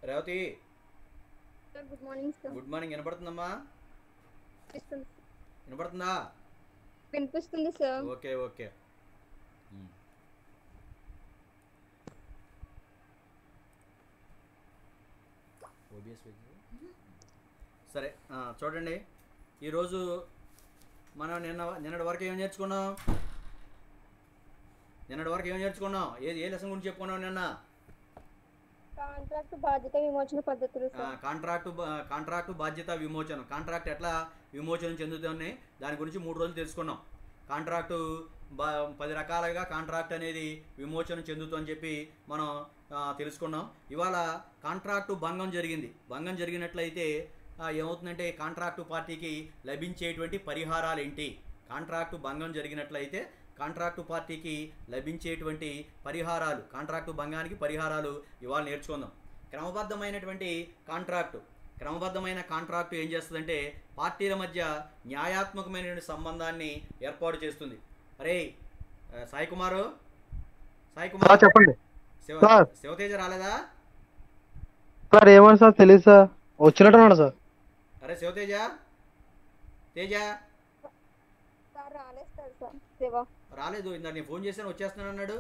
Revathi sir good morning sir good morning వినపడుతుందమ్మా వినిపిస్తుంది వినపడుతుందా వినిపిస్తుంది సార్ ఓకే ఓకే ఉమ్. OBS వెయ్యి. సరే ఆ, చూడండి ఈరోజు మనం నిన్న నిన్నటి వరకు ఏం నేర్చుకున్నాం నిన్నటి వరకు ఏం నేర్చుకున్నాం ఏ ఏ లెసన్ గురించి చెప్పుకున్నాం నిన్న కాంట్రాక్ట్ బాధ్యత విమోచన పద్ధతులు ఆ, సార్ కాంట్రాక్టు బా- కాంట్రాక్టు బాధ్యత విమోచనం కాంట్రాక్ట్ ఎట్లా విమోచనం చెందుతుంది దాని గురించి మూడు రోజులు తెలుసుకున్నాం కాంట్రాక్టు బా పది రకాలుగా కాంట్రాక్ట్ అనేది విమోచనం చెందుతుందని చెప్పి మనం ఆ, తెలుసుకున్నాం ఇవాళ కాంట్రాక్టు భంగం జరిగింది భంగం జరిగినట్లయితే ఆ, ఏమవుతుందంటే కాంట్రాక్టు పార్టీకి లభించేటువంటి పరిహారాలు ఏంటి కాంట్రాక్టు భంగం జరిగినట్లయితే కాంట్రాక్టు పార్టీకి లభించేటువంటి పరిహారాలు కాంట్రాక్టు భంగానికి పరిహారాలు ఇవాళ నేర్చుకుందాం క్రమబద్ధమైనటువంటి కాంట్రాక్టు క్రమబద్ధమైన కాంట్రాక్టు ఏం చేస్తుందంటే పార్టీల మధ్య న్యాయాత్మకమైనటువంటి సంబంధాన్ని ఏర్పాటు చేస్తుంది అరే ఆ, సాయి కుమారు సాయి ఆ, కుమార్ చెప్పండి శివ సార్. శివతేజ రాలేదా సార్ ఏమని సార్ తెలియదు సార్ వచ్చినట్టున్నాడు సార్ అరే శివతేజ తేజ సార్ రాలేదు సార్ సార్ శివ రాలేదు ఇందాక నేను ఫోన్ చేశాను వచ్చేస్తాను అన్నాడు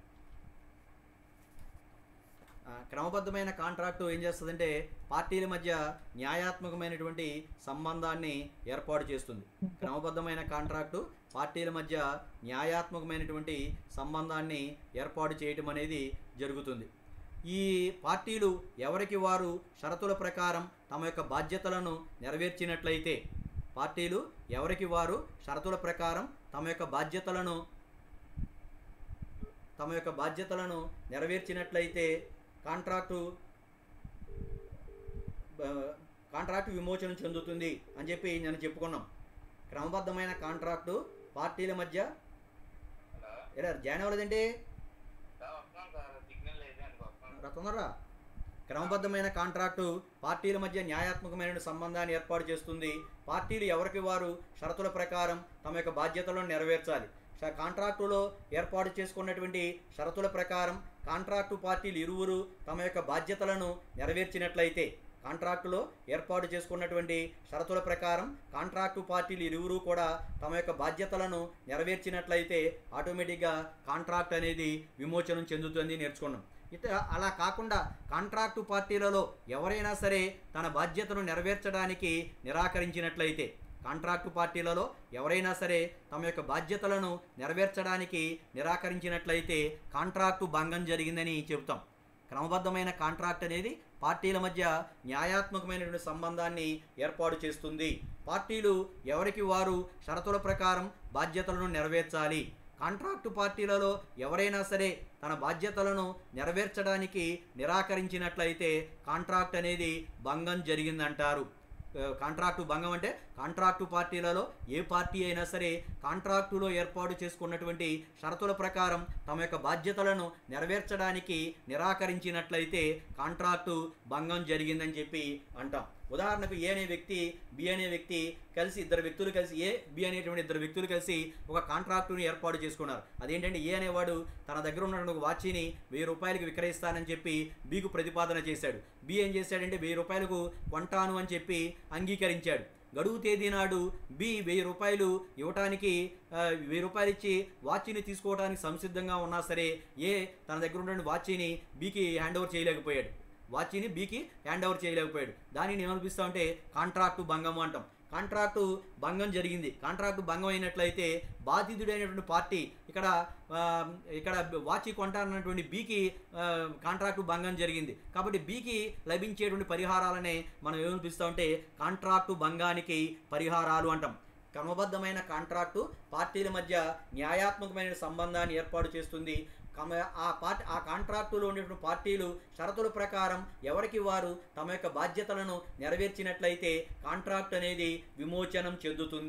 ఆ, క్రమబద్ధమైన కాంట్రాక్టు ఏం చేస్తుందంటే పార్టీల మధ్య న్యాయాత్మకమైనటువంటి సంబంధాన్ని ఏర్పాటు చేస్తుంది క్రమబద్ధమైన కాంట్రాక్టు పార్టీల మధ్య న్యాయాత్మకమైనటువంటి సంబంధాన్ని ఏర్పాటు చేయటం అనేది జరుగుతుంది ఈ పార్టీలు ఎవరికి వారు షరతుల ప్రకారం తమ యొక్క బాధ్యతలను నెరవేర్చినట్లయితే పార్టీలు ఎవరికి వారు షరతుల ప్రకారం తమ యొక్క బాధ్యతలను తమ యొక్క బాధ్యతలను నెరవేర్చినట్లయితే కాంట్రాక్టు ఆ, కాంట్రాక్టు విమోచన చెందుతుంది అని చెప్పి నేను చెప్పుకున్నాం క్రమబద్ధమైన కాంట్రాక్టు పార్టీల మధ్య ఎలా జాయిన్ అవ్వలేదండి రా తొందరరా క్రమబద్ధమైన కాంట్రాక్టు పార్టీల మధ్య న్యాయాత్మకమైన సంబంధాన్ని ఏర్పాటు చేస్తుంది పార్టీలు ఎవరికి వారు షరతుల ప్రకారం తమ యొక్క బాధ్యతలను నెరవేర్చాలి ష- కాంట్రాక్టులో ఏర్పాటు చేసుకున్నటువంటి షరతుల ప్రకారం కాంట్రాక్టు పార్టీలు ఇరువురు తమ యొక్క బాధ్యతలను నెరవేర్చినట్లయితే కాంట్రాక్టులో ఏర్పాటు చేసుకున్నటువంటి షరతుల ప్రకారం కాంట్రాక్టు పార్టీలు ఇరువురు కూడా తమ యొక్క బాధ్యతలను నెరవేర్చినట్లయితే ఆటోమేటిక్గా కాంట్రాక్ట్ అనేది విమోచనం చెందుతుంది నేర్చుకున్నాం ఇత అలా కాకుండా కాంట్రాక్టు పార్టీలలో ఎవరైనా సరే తన బాధ్యతను నెరవేర్చడానికి నిరాకరించినట్లయితే కాంట్రాక్టు పార్టీలలో ఎవరైనా సరే తమ యొక్క బాధ్యతలను నెరవేర్చడానికి నిరాకరించినట్లయితే కాంట్రాక్టు భంగం జరిగిందని చెబుతాం క్రమబద్ధమైన కాంట్రాక్ట్ అనేది పార్టీల మధ్య న్యాయాత్మకమైనటువంటి సంబంధాన్ని ఏర్పాటు చేస్తుంది పార్టీలు ఎవరికి వారు షరతుల ప్రకారం బాధ్యతలను నెరవేర్చాలి కాంట్రాక్టు పార్టీలలో ఎవరైనా సరే తన బాధ్యతలను నెరవేర్చడానికి నిరాకరించినట్లయితే కాంట్రాక్ట్ అనేది భంగం జరిగిందంటారు ఆ, కాంట్రాక్టు భంగం అంటే కాంట్రాక్టు పార్టీలలో ఏ పార్టీ అయినా సరే కాంట్రాక్టులో ఏర్పాటు చేసుకున్నటువంటి షరతుల ప్రకారం తమ యొక్క బాధ్యతలను నెరవేర్చడానికి నిరాకరించినట్లయితే కాంట్రాక్టు భంగం జరిగిందని చెప్పి అంటాం ఉదాహరణకు ఏ అనే వ్యక్తి బి అనే వ్యక్తి కలిసి ఇద్దరు వ్యక్తులు కలిసి ఏ బి అనేటువంటి ఇద్దరు వ్యక్తులు కలిసి ఒక కాంట్రాక్టుని ఏర్పాటు చేసుకున్నారు అదేంటంటే ఏ అనేవాడు తన దగ్గర ఉన్నటువంటి ఒక వాచిని వెయ్యి రూపాయలకి విక్రయిస్తానని చెప్పి బికు ప్రతిపాదన చేశాడు బి ఏం చేశాడంటే వెయ్యి రూపాయలకు కొంటాను అని చెప్పి అంగీకరించాడు గడువు తేదీ నాడు బి వెయ్యి రూపాయలు ఇవ్వటానికి ఆ, వెయ్యి రూపాయలు ఇచ్చి వాచిని తీసుకోవడానికి సంసిద్ధంగా ఉన్నా సరే ఏ తన దగ్గర ఉన్న వాచిని బికి హ్యాండ్ ఓవర్ చేయలేకపోయాడు వాచిని బీకి హ్యాండ్ ఓవర్ చేయలేకపోయాడు దానిని ఏమనిపిస్తామంటే కాంట్రాక్టు భంగం అంటాం కాంట్రాక్టు భంగం జరిగింది కాంట్రాక్టు భంగం అయినట్లయితే బాధితుడైనటువంటి పార్టీ ఇక్కడ ఆ, ఇక్కడ వాచి కొంటానన్నటువంటి బీకి ఆ, కాంట్రాక్టు భంగం జరిగింది కాబట్టి బీకి లభించేటువంటి పరిహారాలనే మనం ఏమనిపిస్తామంటే కాంట్రాక్టు భంగానికి పరిహారాలు అంటాం క్రమబద్ధమైన కాంట్రాక్టు పార్టీల మధ్య న్యాయాత్మకమైన సంబంధాన్ని ఏర్పాటు చేస్తుంది కమ- ఆ పార్టీ ఆ కాంట్రాక్టులో ఉండేటువంటి పార్టీలు షరతుల ప్రకారం ఎవరికి వారు తమ యొక్క బాధ్యతలను నెరవేర్చినట్లయితే కాంట్రాక్ట్ అనేది విమోచనం చెందుతుంది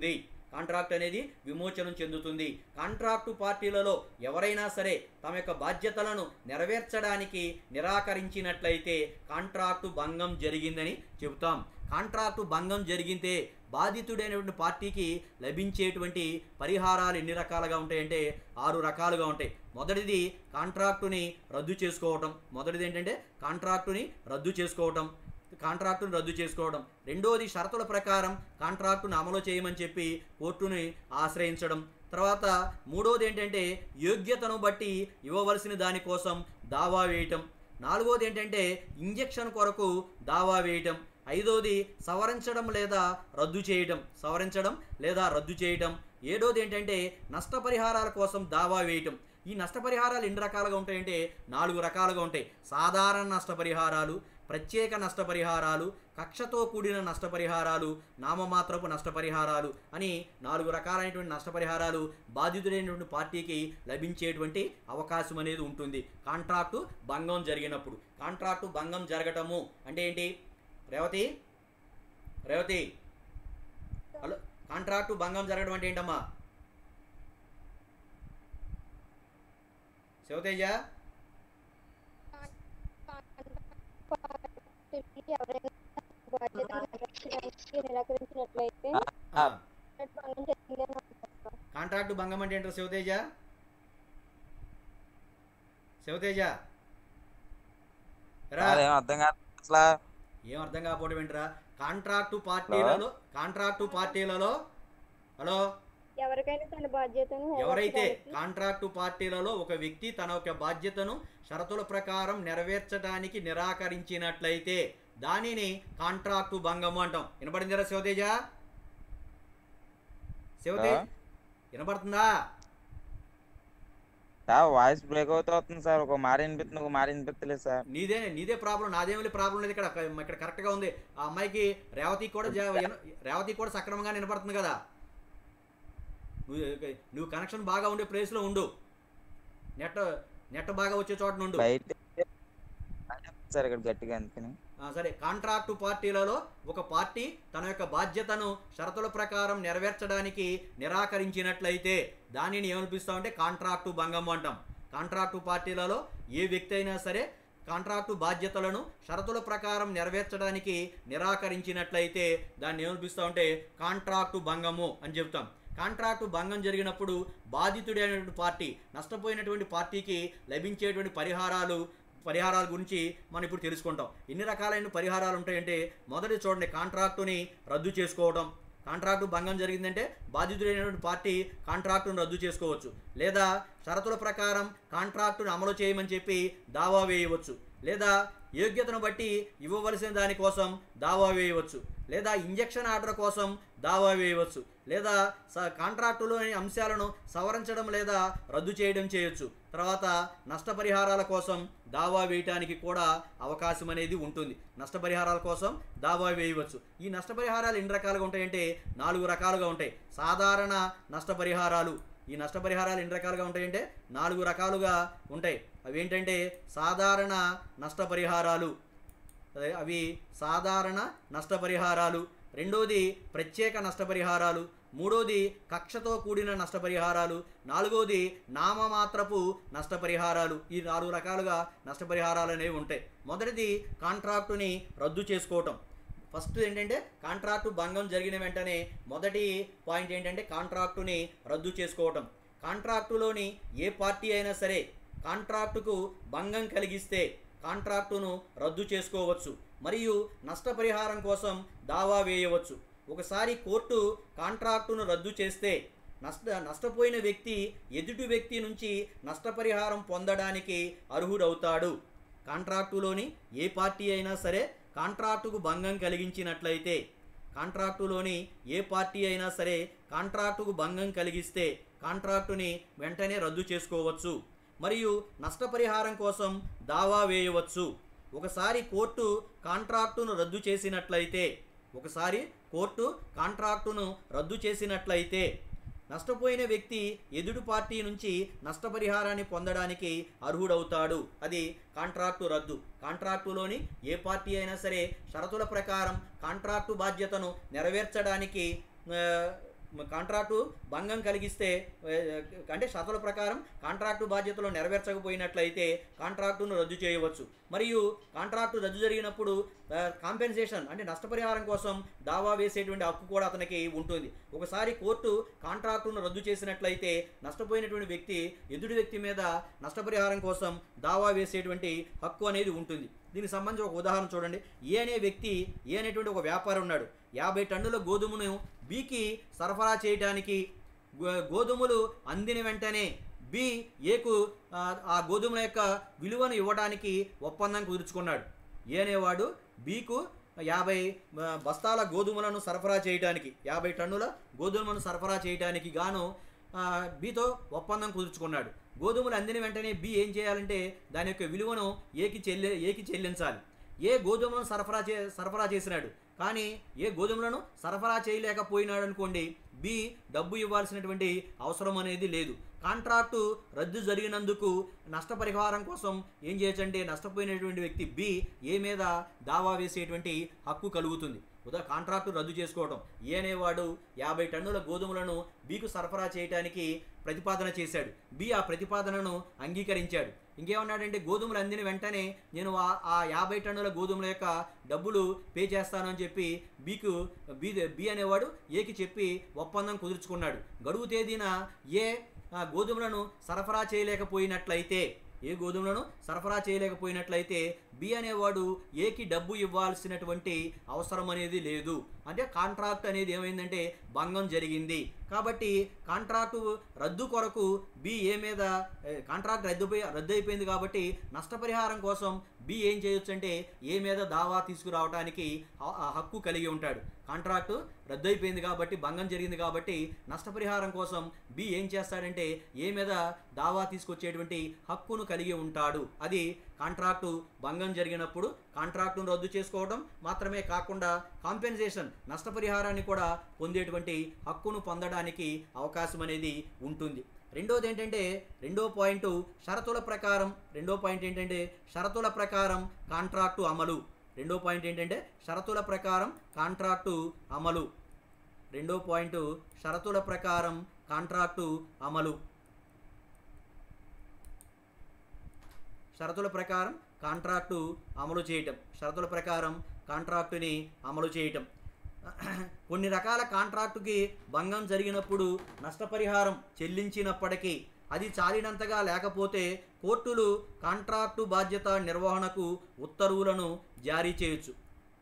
కాంట్రాక్ట్ అనేది విమోచనం చెందుతుంది కాంట్రాక్టు పార్టీలలో ఎవరైనా సరే తమ యొక్క బాధ్యతలను నెరవేర్చడానికి నిరాకరించినట్లయితే కాంట్రాక్టు భంగం జరిగిందని చెబుతాం కాంట్రాక్టు భంగం జరిగితే బాధితుడైనటువంటి పార్టీకి లభించేటువంటి పరిహారాలు ఎన్ని రకాలుగా ఉంటాయంటే ఆరు రకాలుగా ఉంటాయి మొదటిది కాంట్రాక్టుని రద్దు చేసుకోవటం మొదటిది ఏంటంటే కాంట్రాక్టుని రద్దు చేసుకోవటం కాంట్రాక్టును రద్దు చేసుకోవడం రెండోది షరతుల ప్రకారం కాంట్రాక్టును అమలు చేయమని చెప్పి కోర్టుని ఆశ్రయించడం తర్వాత మూడోది ఏంటంటే యోగ్యతను బట్టి ఇవ్వవలసిన దానికోసం దావా వేయటం నాలుగోది ఏంటంటే ఇంజెక్షన్ కొరకు దావా వేయటం ఐదోది సవరించడం లేదా రద్దు చేయటం సవరించడం లేదా రద్దు చేయటం ఏడోది ఏంటంటే నష్టపరిహారాల కోసం దావా వేయటం ఈ నష్టపరిహారాలు ఎన్ని రకాలుగా ఉంటాయంటే నాలుగు రకాలుగా ఉంటాయి సాధారణ నష్టపరిహారాలు ప్రత్యేక నష్టపరిహారాలు కక్షతో కూడిన నష్టపరిహారాలు నామమాత్రపు నష్టపరిహారాలు అని నాలుగు రకాలైనటువంటి నష్టపరిహారాలు బాధితుడైనటువంటి పార్టీకి లభించేటువంటి అవకాశం అనేది ఉంటుంది కాంట్రాక్టు భంగం జరిగినప్పుడు కాంట్రాక్టు భంగం జరగటము అంటే ఏంటి రేవతి రేవతి హలో కాంట్రాక్టు భంగం జరగడం అంటే ఏంటమ్మా శివతేజ ఎవరైనా బాధ్యతను నెరవేర్చడానికి నిరాకరించినట్లయితే ఆ, భంగం జరిగింది అని అర్థం సార్. కాంట్రాక్టు భంగం అంటే ఏంటో శివతేజ శివతేజ రా అదేం అర్థం కాదు అసలు ఏం అర్థం కాకపోవడం ఏంట్రా కాంట్రాక్టు పార్టీలలో కాంట్రాక్టు పార్టీలలో హలో ఎవరికైనా తన బాధ్యతను ఎవరైతే నెరవేర్చడానికి కాంట్రాక్టు పార్టీలలో ఒక వ్యక్తి తన యొక్క బాధ్యతను షరతుల ప్రకారం నెరవేర్చడానికి నిరాకరించినట్లయితే దానిని కాంట్రాక్టు భంగము అంటాం వినపడిందిరా శివతేజ శివతేజ ఆ? వినపడుతుందా సార్ వాయిస్ బ్రేక్ అవుతూ వస్తుంది సార్ ఒక మాట వినిపిస్తుంది ఒక మాట వినిపించలేదు సార్ నీదే నీదే ప్రాబ్లం నాదేమి ప్రాబ్లం లేదు ఇక్కడ ఇక్కడ కరెక్ట్గా ఉంది ఆ అమ్మాయికి రేవతి కూడా జా- విన- రేవతి కూడా సక్రమంగా వినపడుతుంది కదా నువ్వు నువ్వు కనెక్షన్ బాగా ఉండే ప్లేస్లో ఉండు నెట్ నెట్ బాగా వచ్చే చోట నుండు బయట సార్ ఇక్కడ గట్టిగా అందుకని ఆ, సరే కాంట్రాక్టు పార్టీలలో ఒక పార్టీ తన యొక్క బాధ్యతను షరతుల ప్రకారం నెరవేర్చడానికి నిరాకరించినట్లయితే దానిని ఏమనిపిస్తామంటే కాంట్రాక్టు భంగం అంటాం కాంట్రాక్టు పార్టీలలో ఏ వ్యక్తి అయినా సరే కాంట్రాక్టు బాధ్యతలను షరతుల ప్రకారం నెరవేర్చడానికి నిరాకరించినట్లయితే దాన్ని ఏమనిపిస్తామంటే కాంట్రాక్టు భంగము అని చెప్తాం కాంట్రాక్టు భంగం జరిగినప్పుడు బాధితుడైనటువంటి పార్టీ నష్టపోయినటువంటి పార్టీకి లభించేటువంటి పరిహారాలు పరిహారాల గురించి మనం ఇప్పుడు తెలుసుకుంటాం ఎన్ని రకాలైన పరిహారాలు ఉంటాయంటే మొదటి చూడండి కాంట్రాక్టుని రద్దు చేసుకోవడం కాంట్రాక్టు భంగం జరిగిందంటే బాధితుడైనటువంటి పార్టీ కాంట్రాక్టును రద్దు చేసుకోవచ్చు లేదా షరతుల ప్రకారం కాంట్రాక్టును అమలు చేయమని చెప్పి దావా వేయవచ్చు లేదా యోగ్యతను బట్టి ఇవ్వవలసిన దానికోసం దావా వేయవచ్చు లేదా ఇంజెక్షన్ ఆర్డర్ కోసం దావా వేయవచ్చు లేదా స కాంట్రాక్టులోని అంశాలను సవరించడం లేదా రద్దు చేయడం చేయొచ్చు తర్వాత నష్టపరిహారాల కోసం దావా వేయటానికి కూడా అవకాశం అనేది ఉంటుంది నష్టపరిహారాల కోసం దావా వేయవచ్చు ఈ నష్టపరిహారాలు ఎన్ని రకాలుగా ఉంటాయంటే నాలుగు రకాలుగా ఉంటాయి సాధారణ నష్టపరిహారాలు ఈ నష్టపరిహారాలు ఎన్ని రకాలుగా ఉంటాయంటే నాలుగు రకాలుగా ఉంటాయి అవి ఏంటంటే సాధారణ నష్టపరిహారాలు అదే అవి సాధారణ నష్టపరిహారాలు రెండోది ప్రత్యేక నష్టపరిహారాలు మూడోది కక్షతో కూడిన నష్టపరిహారాలు నాలుగోది నామమాత్రపు నష్టపరిహారాలు ఈ నాలుగు రకాలుగా నష్టపరిహారాలు అనేవి ఉంటాయి మొదటిది కాంట్రాక్టుని రద్దు చేసుకోవటం ఫస్ట్ ఏంటంటే కాంట్రాక్టు భంగం జరిగిన వెంటనే మొదటి పాయింట్ ఏంటంటే కాంట్రాక్టుని రద్దు చేసుకోవటం కాంట్రాక్టులోని ఏ పార్టీ అయినా సరే కాంట్రాక్టుకు భంగం కలిగిస్తే కాంట్రాక్టును రద్దు చేసుకోవచ్చు మరియు నష్టపరిహారం కోసం దావా వేయవచ్చు ఒకసారి కోర్టు కాంట్రాక్టును రద్దు చేస్తే నష్ట నష్టపోయిన వ్యక్తి ఎదుటి వ్యక్తి నుంచి నష్టపరిహారం పొందడానికి అర్హుడవుతాడు కాంట్రాక్టులోని ఏ పార్టీ అయినా సరే కాంట్రాక్టుకు భంగం కలిగించినట్లయితే కాంట్రాక్టులోని ఏ పార్టీ అయినా సరే కాంట్రాక్టుకు భంగం కలిగిస్తే కాంట్రాక్టుని వెంటనే రద్దు చేసుకోవచ్చు మరియు నష్టపరిహారం కోసం దావా వేయవచ్చు ఒకసారి కోర్టు కాంట్రాక్టును రద్దు చేసినట్లయితే ఒకసారి కోర్టు కాంట్రాక్టును రద్దు చేసినట్లయితే నష్టపోయిన వ్యక్తి ఎదుటి పార్టీ నుంచి నష్టపరిహారాన్ని పొందడానికి అర్హుడవుతాడు అది కాంట్రాక్టు రద్దు కాంట్రాక్టులోని ఏ పార్టీ అయినా సరే షరతుల ప్రకారం కాంట్రాక్టు బాధ్యతను నెరవేర్చడానికి ఆ, కాంట్రాక్టు భంగం కలిగిస్తే ఏ, అంటే షరతుల ప్రకారం కాంట్రాక్టు బాధ్యతలు నెరవేర్చకపోయినట్లయితే కాంట్రాక్టును రద్దు చేయవచ్చు మరియు కాంట్రాక్టు రద్దు జరిగినప్పుడు కాంపెన్సేషన్ అంటే నష్టపరిహారం కోసం దావా వేసేటువంటి హక్కు కూడా అతనికి ఉంటుంది ఒకసారి కోర్టు కాంట్రాక్టును రద్దు చేసినట్లయితే నష్టపోయినటువంటి వ్యక్తి ఎదుటి వ్యక్తి మీద నష్టపరిహారం కోసం దావా వేసేటువంటి హక్కు అనేది ఉంటుంది దీనికి సంబంధించి ఒక ఉదాహరణ చూడండి ఏ అనే వ్యక్తి ఏ అనేటువంటి ఒక వ్యాపారి ఉన్నాడు యాభై టన్నుల గోధుమను బీకి సరఫరా చేయడానికి గో- గోధుమలు అందిన వెంటనే బి ఏకు ఆ, ఆ గోధుమల యొక్క విలువను ఇవ్వడానికి ఒప్పందం కుదుర్చుకున్నాడు ఏ అనేవాడు బీకు యాభై ఆ, బస్తాల గోధుమలను సరఫరా చేయడానికి యాభై టన్నుల గోధుమలను సరఫరా చేయడానికి గాను ఆ, బీతో ఒప్పందం కుదుర్చుకున్నాడు గోధుమలు అందిన వెంటనే బి ఏం చేయాలంటే దాని యొక్క విలువను ఏకి చెల్లి ఏకి చెల్లించాలి ఏ గోధుమలను సరఫరా చే సరఫరా చేసినాడు కానీ ఏ గోధుమలను సరఫరా చేయలేకపోయినాడు అనుకోండి బి డబ్బు ఇవ్వాల్సినటువంటి అవసరం అనేది లేదు కాంట్రాక్టు రద్దు జరిగినందుకు నష్టపరిహారం కోసం ఏం చేయొచ్చంటే నష్టపోయినటువంటి వ్యక్తి బి ఏ మీద దావా వేసేటువంటి హక్కు కలుగుతుంది ఉదా కాంట్రాక్టు రద్దు చేసుకోవడం ఏ అనేవాడు యాభై టన్నుల గోధుమలను బీకు సరఫరా చేయడానికి ప్రతిపాదన చేశాడు బి ఆ ప్రతిపాదనను అంగీకరించాడు ఇంకేమన్నాడంటే గోధుమలు అందిన వెంటనే నేను ఆ ఆ యాభై టన్నుల గోధుమల యొక్క డబ్బులు పే చేస్తాను అని చెప్పి బీకు బి బి అనేవాడు ఏకి చెప్పి ఒప్పందం కుదుర్చుకున్నాడు గడువు తేదీన ఏ ఆ, గోధుమలను సరఫరా చేయలేకపోయినట్లయితే ఏ గోధుమలను సరఫరా చేయలేకపోయినట్లయితే బి అనేవాడు ఏకి డబ్బు ఇవ్వాల్సినటువంటి అవసరం అనేది లేదు అంటే కాంట్రాక్ట్ అనేది ఏమైందంటే భంగం జరిగింది కాబట్టి కాంట్రాక్టు రద్దు కొరకు బి ఏ మీద ఏ, కాంట్రాక్ట్ రద్దుపై రద్దు అయిపోయింది కాబట్టి నష్టపరిహారం కోసం బి ఏం చేయొచ్చు అంటే ఏ మీద దావా తీసుకురావడానికి ఆ- ఆ హక్కు కలిగి ఉంటాడు కాంట్రాక్టు రద్దు అయిపోయింది కాబట్టి భంగం జరిగింది కాబట్టి నష్టపరిహారం కోసం బి ఏం చేస్తాడంటే ఏ మీద దావా తీసుకొచ్చేటువంటి హక్కును కలిగి ఉంటాడు అది కాంట్రాక్టు భంగం జరిగినప్పుడు కాంట్రాక్టును రద్దు చేసుకోవడం మాత్రమే కాకుండా కాంపెన్సేషన్ నష్టపరిహారాన్ని కూడా పొందేటువంటి హక్కును పొందడానికి అవకాశం అనేది ఉంటుంది రెండోది ఏంటంటే రెండో పాయింట్ షరతుల ప్రకారం రెండో పాయింట్ ఏంటంటే షరతుల ప్రకారం కాంట్రాక్టు అమలు రెండో పాయింట్ ఏంటంటే షరతుల ప్రకారం కాంట్రాక్టు అమలు రెండో పాయింట్ షరతుల ప్రకారం కాంట్రాక్టు అమలు షరతుల ప్రకారం కాంట్రాక్టు అమలు చేయటం షరతుల ప్రకారం కాంట్రాక్టుని అమలు చేయటం కొన్ని రకాల కాంట్రాక్టుకి భంగం జరిగినప్పుడు నష్టపరిహారం చెల్లించినప్పటికీ అది చాలినంతగా లేకపోతే కోర్టులు కాంట్రాక్టు బాధ్యత నిర్వహణకు ఉత్తర్వులను జారీ చేయొచ్చు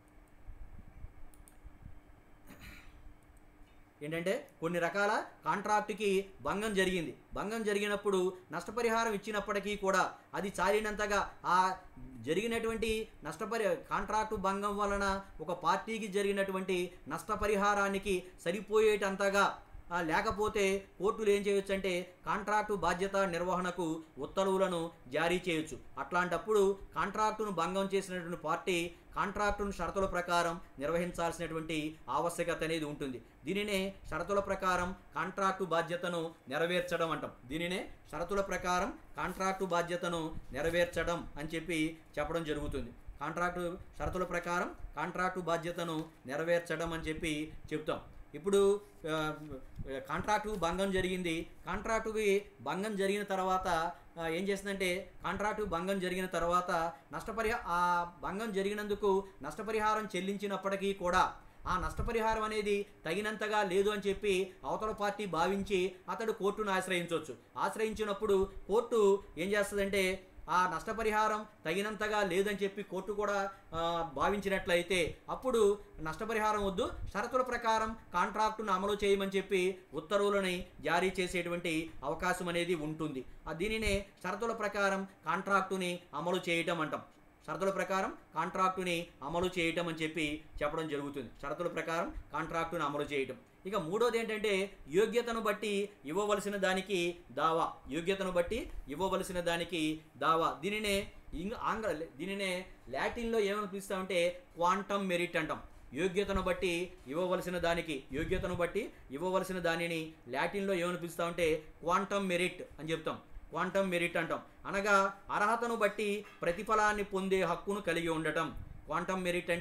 ఏంటంటే కొన్ని రకాల కాంట్రాక్టుకి భంగం జరిగింది భంగం జరిగినప్పుడు నష్టపరిహారం ఇచ్చినప్పటికీ కూడా అది చాలినంతగా ఆ జరిగినటువంటి నష్టపరి కాంట్రాక్టు భంగం వలన ఒక పార్టీకి జరిగినటువంటి నష్టపరిహారానికి సరిపోయేటంతగా ఆ, లేకపోతే కోర్టులు ఏం చేయొచ్చు అంటే కాంట్రాక్టు బాధ్యత నిర్వహణకు ఉత్తర్వులను జారీ చేయొచ్చు అట్లాంటప్పుడు కాంట్రాక్టును భంగం చేసినటువంటి పార్టీ కాంట్రాక్టును షరతుల ప్రకారం నిర్వహించాల్సినటువంటి ఆవశ్యకత అనేది ఉంటుంది దీనినే షరతుల ప్రకారం కాంట్రాక్టు బాధ్యతను నెరవేర్చడం అంటాం దీనినే షరతుల ప్రకారం కాంట్రాక్టు బాధ్యతను నెరవేర్చడం అని చెప్పి చెప్పడం జరుగుతుంది కాంట్రాక్టు షరతుల ప్రకారం కాంట్రాక్టు బాధ్యతను నెరవేర్చడం అని చెప్పి చెప్తాం ఇప్పుడు ఆ, కాంట్రాక్టు భంగం జరిగింది కాంట్రాక్టుకి భంగం జరిగిన తర్వాత ఆ, ఏం చేస్తుందంటే కాంట్రాక్టు భంగం జరిగిన తర్వాత నష్టపరిహా ఆ భంగం జరిగినందుకు నష్టపరిహారం చెల్లించినప్పటికీ కూడా ఆ నష్టపరిహారం అనేది తగినంతగా లేదు అని చెప్పి అవతల పార్టీ భావించి అతడు కోర్టును ఆశ్రయించవచ్చు ఆశ్రయించినప్పుడు కోర్టు ఏం చేస్తుందంటే ఆ నష్టపరిహారం తగినంతగా లేదని చెప్పి కోర్టు కూడా ఆ, భావించినట్లయితే అప్పుడు నష్టపరిహారం వద్దు షరతుల ప్రకారం కాంట్రాక్టును అమలు చేయమని చెప్పి ఉత్తర్వులని జారీ చేసేటువంటి అవకాశం అనేది ఉంటుంది ఆ దీనినే షరతుల ప్రకారం కాంట్రాక్టుని అమలు చేయటం అంటాం షరతుల ప్రకారం కాంట్రాక్టుని అమలు చేయటం అని చెప్పి చెప్పడం జరుగుతుంది షరతుల ప్రకారం కాంట్రాక్టుని అమలు చేయటం ఇక మూడోది ఏంటంటే యోగ్యతను బట్టి ఇవ్వవలసిన దానికి దావా యోగ్యతను బట్టి ఇవ్వవలసిన దానికి దావా దీనినే ఇంగ్ ఆంగ్ల దీనినే లాటిన్లో ఏమని పిలుస్తామంటే క్వాంటమ్ మెరిట్ అంటాం యోగ్యతను బట్టి ఇవ్వవలసిన దానికి యోగ్యతను బట్టి ఇవ్వవలసిన దానిని లాటిన్లో ఏమని పిలుస్తామంటే క్వాంటమ్ మెరిట్ అని చెప్తాం క్వాంటమ్ మెరిట్ అంటాం అనగా అర్హతను బట్టి ప్రతిఫలాన్ని పొందే హక్కును కలిగి ఉండటం క్వాంటమ్ మెరిట్ అంటే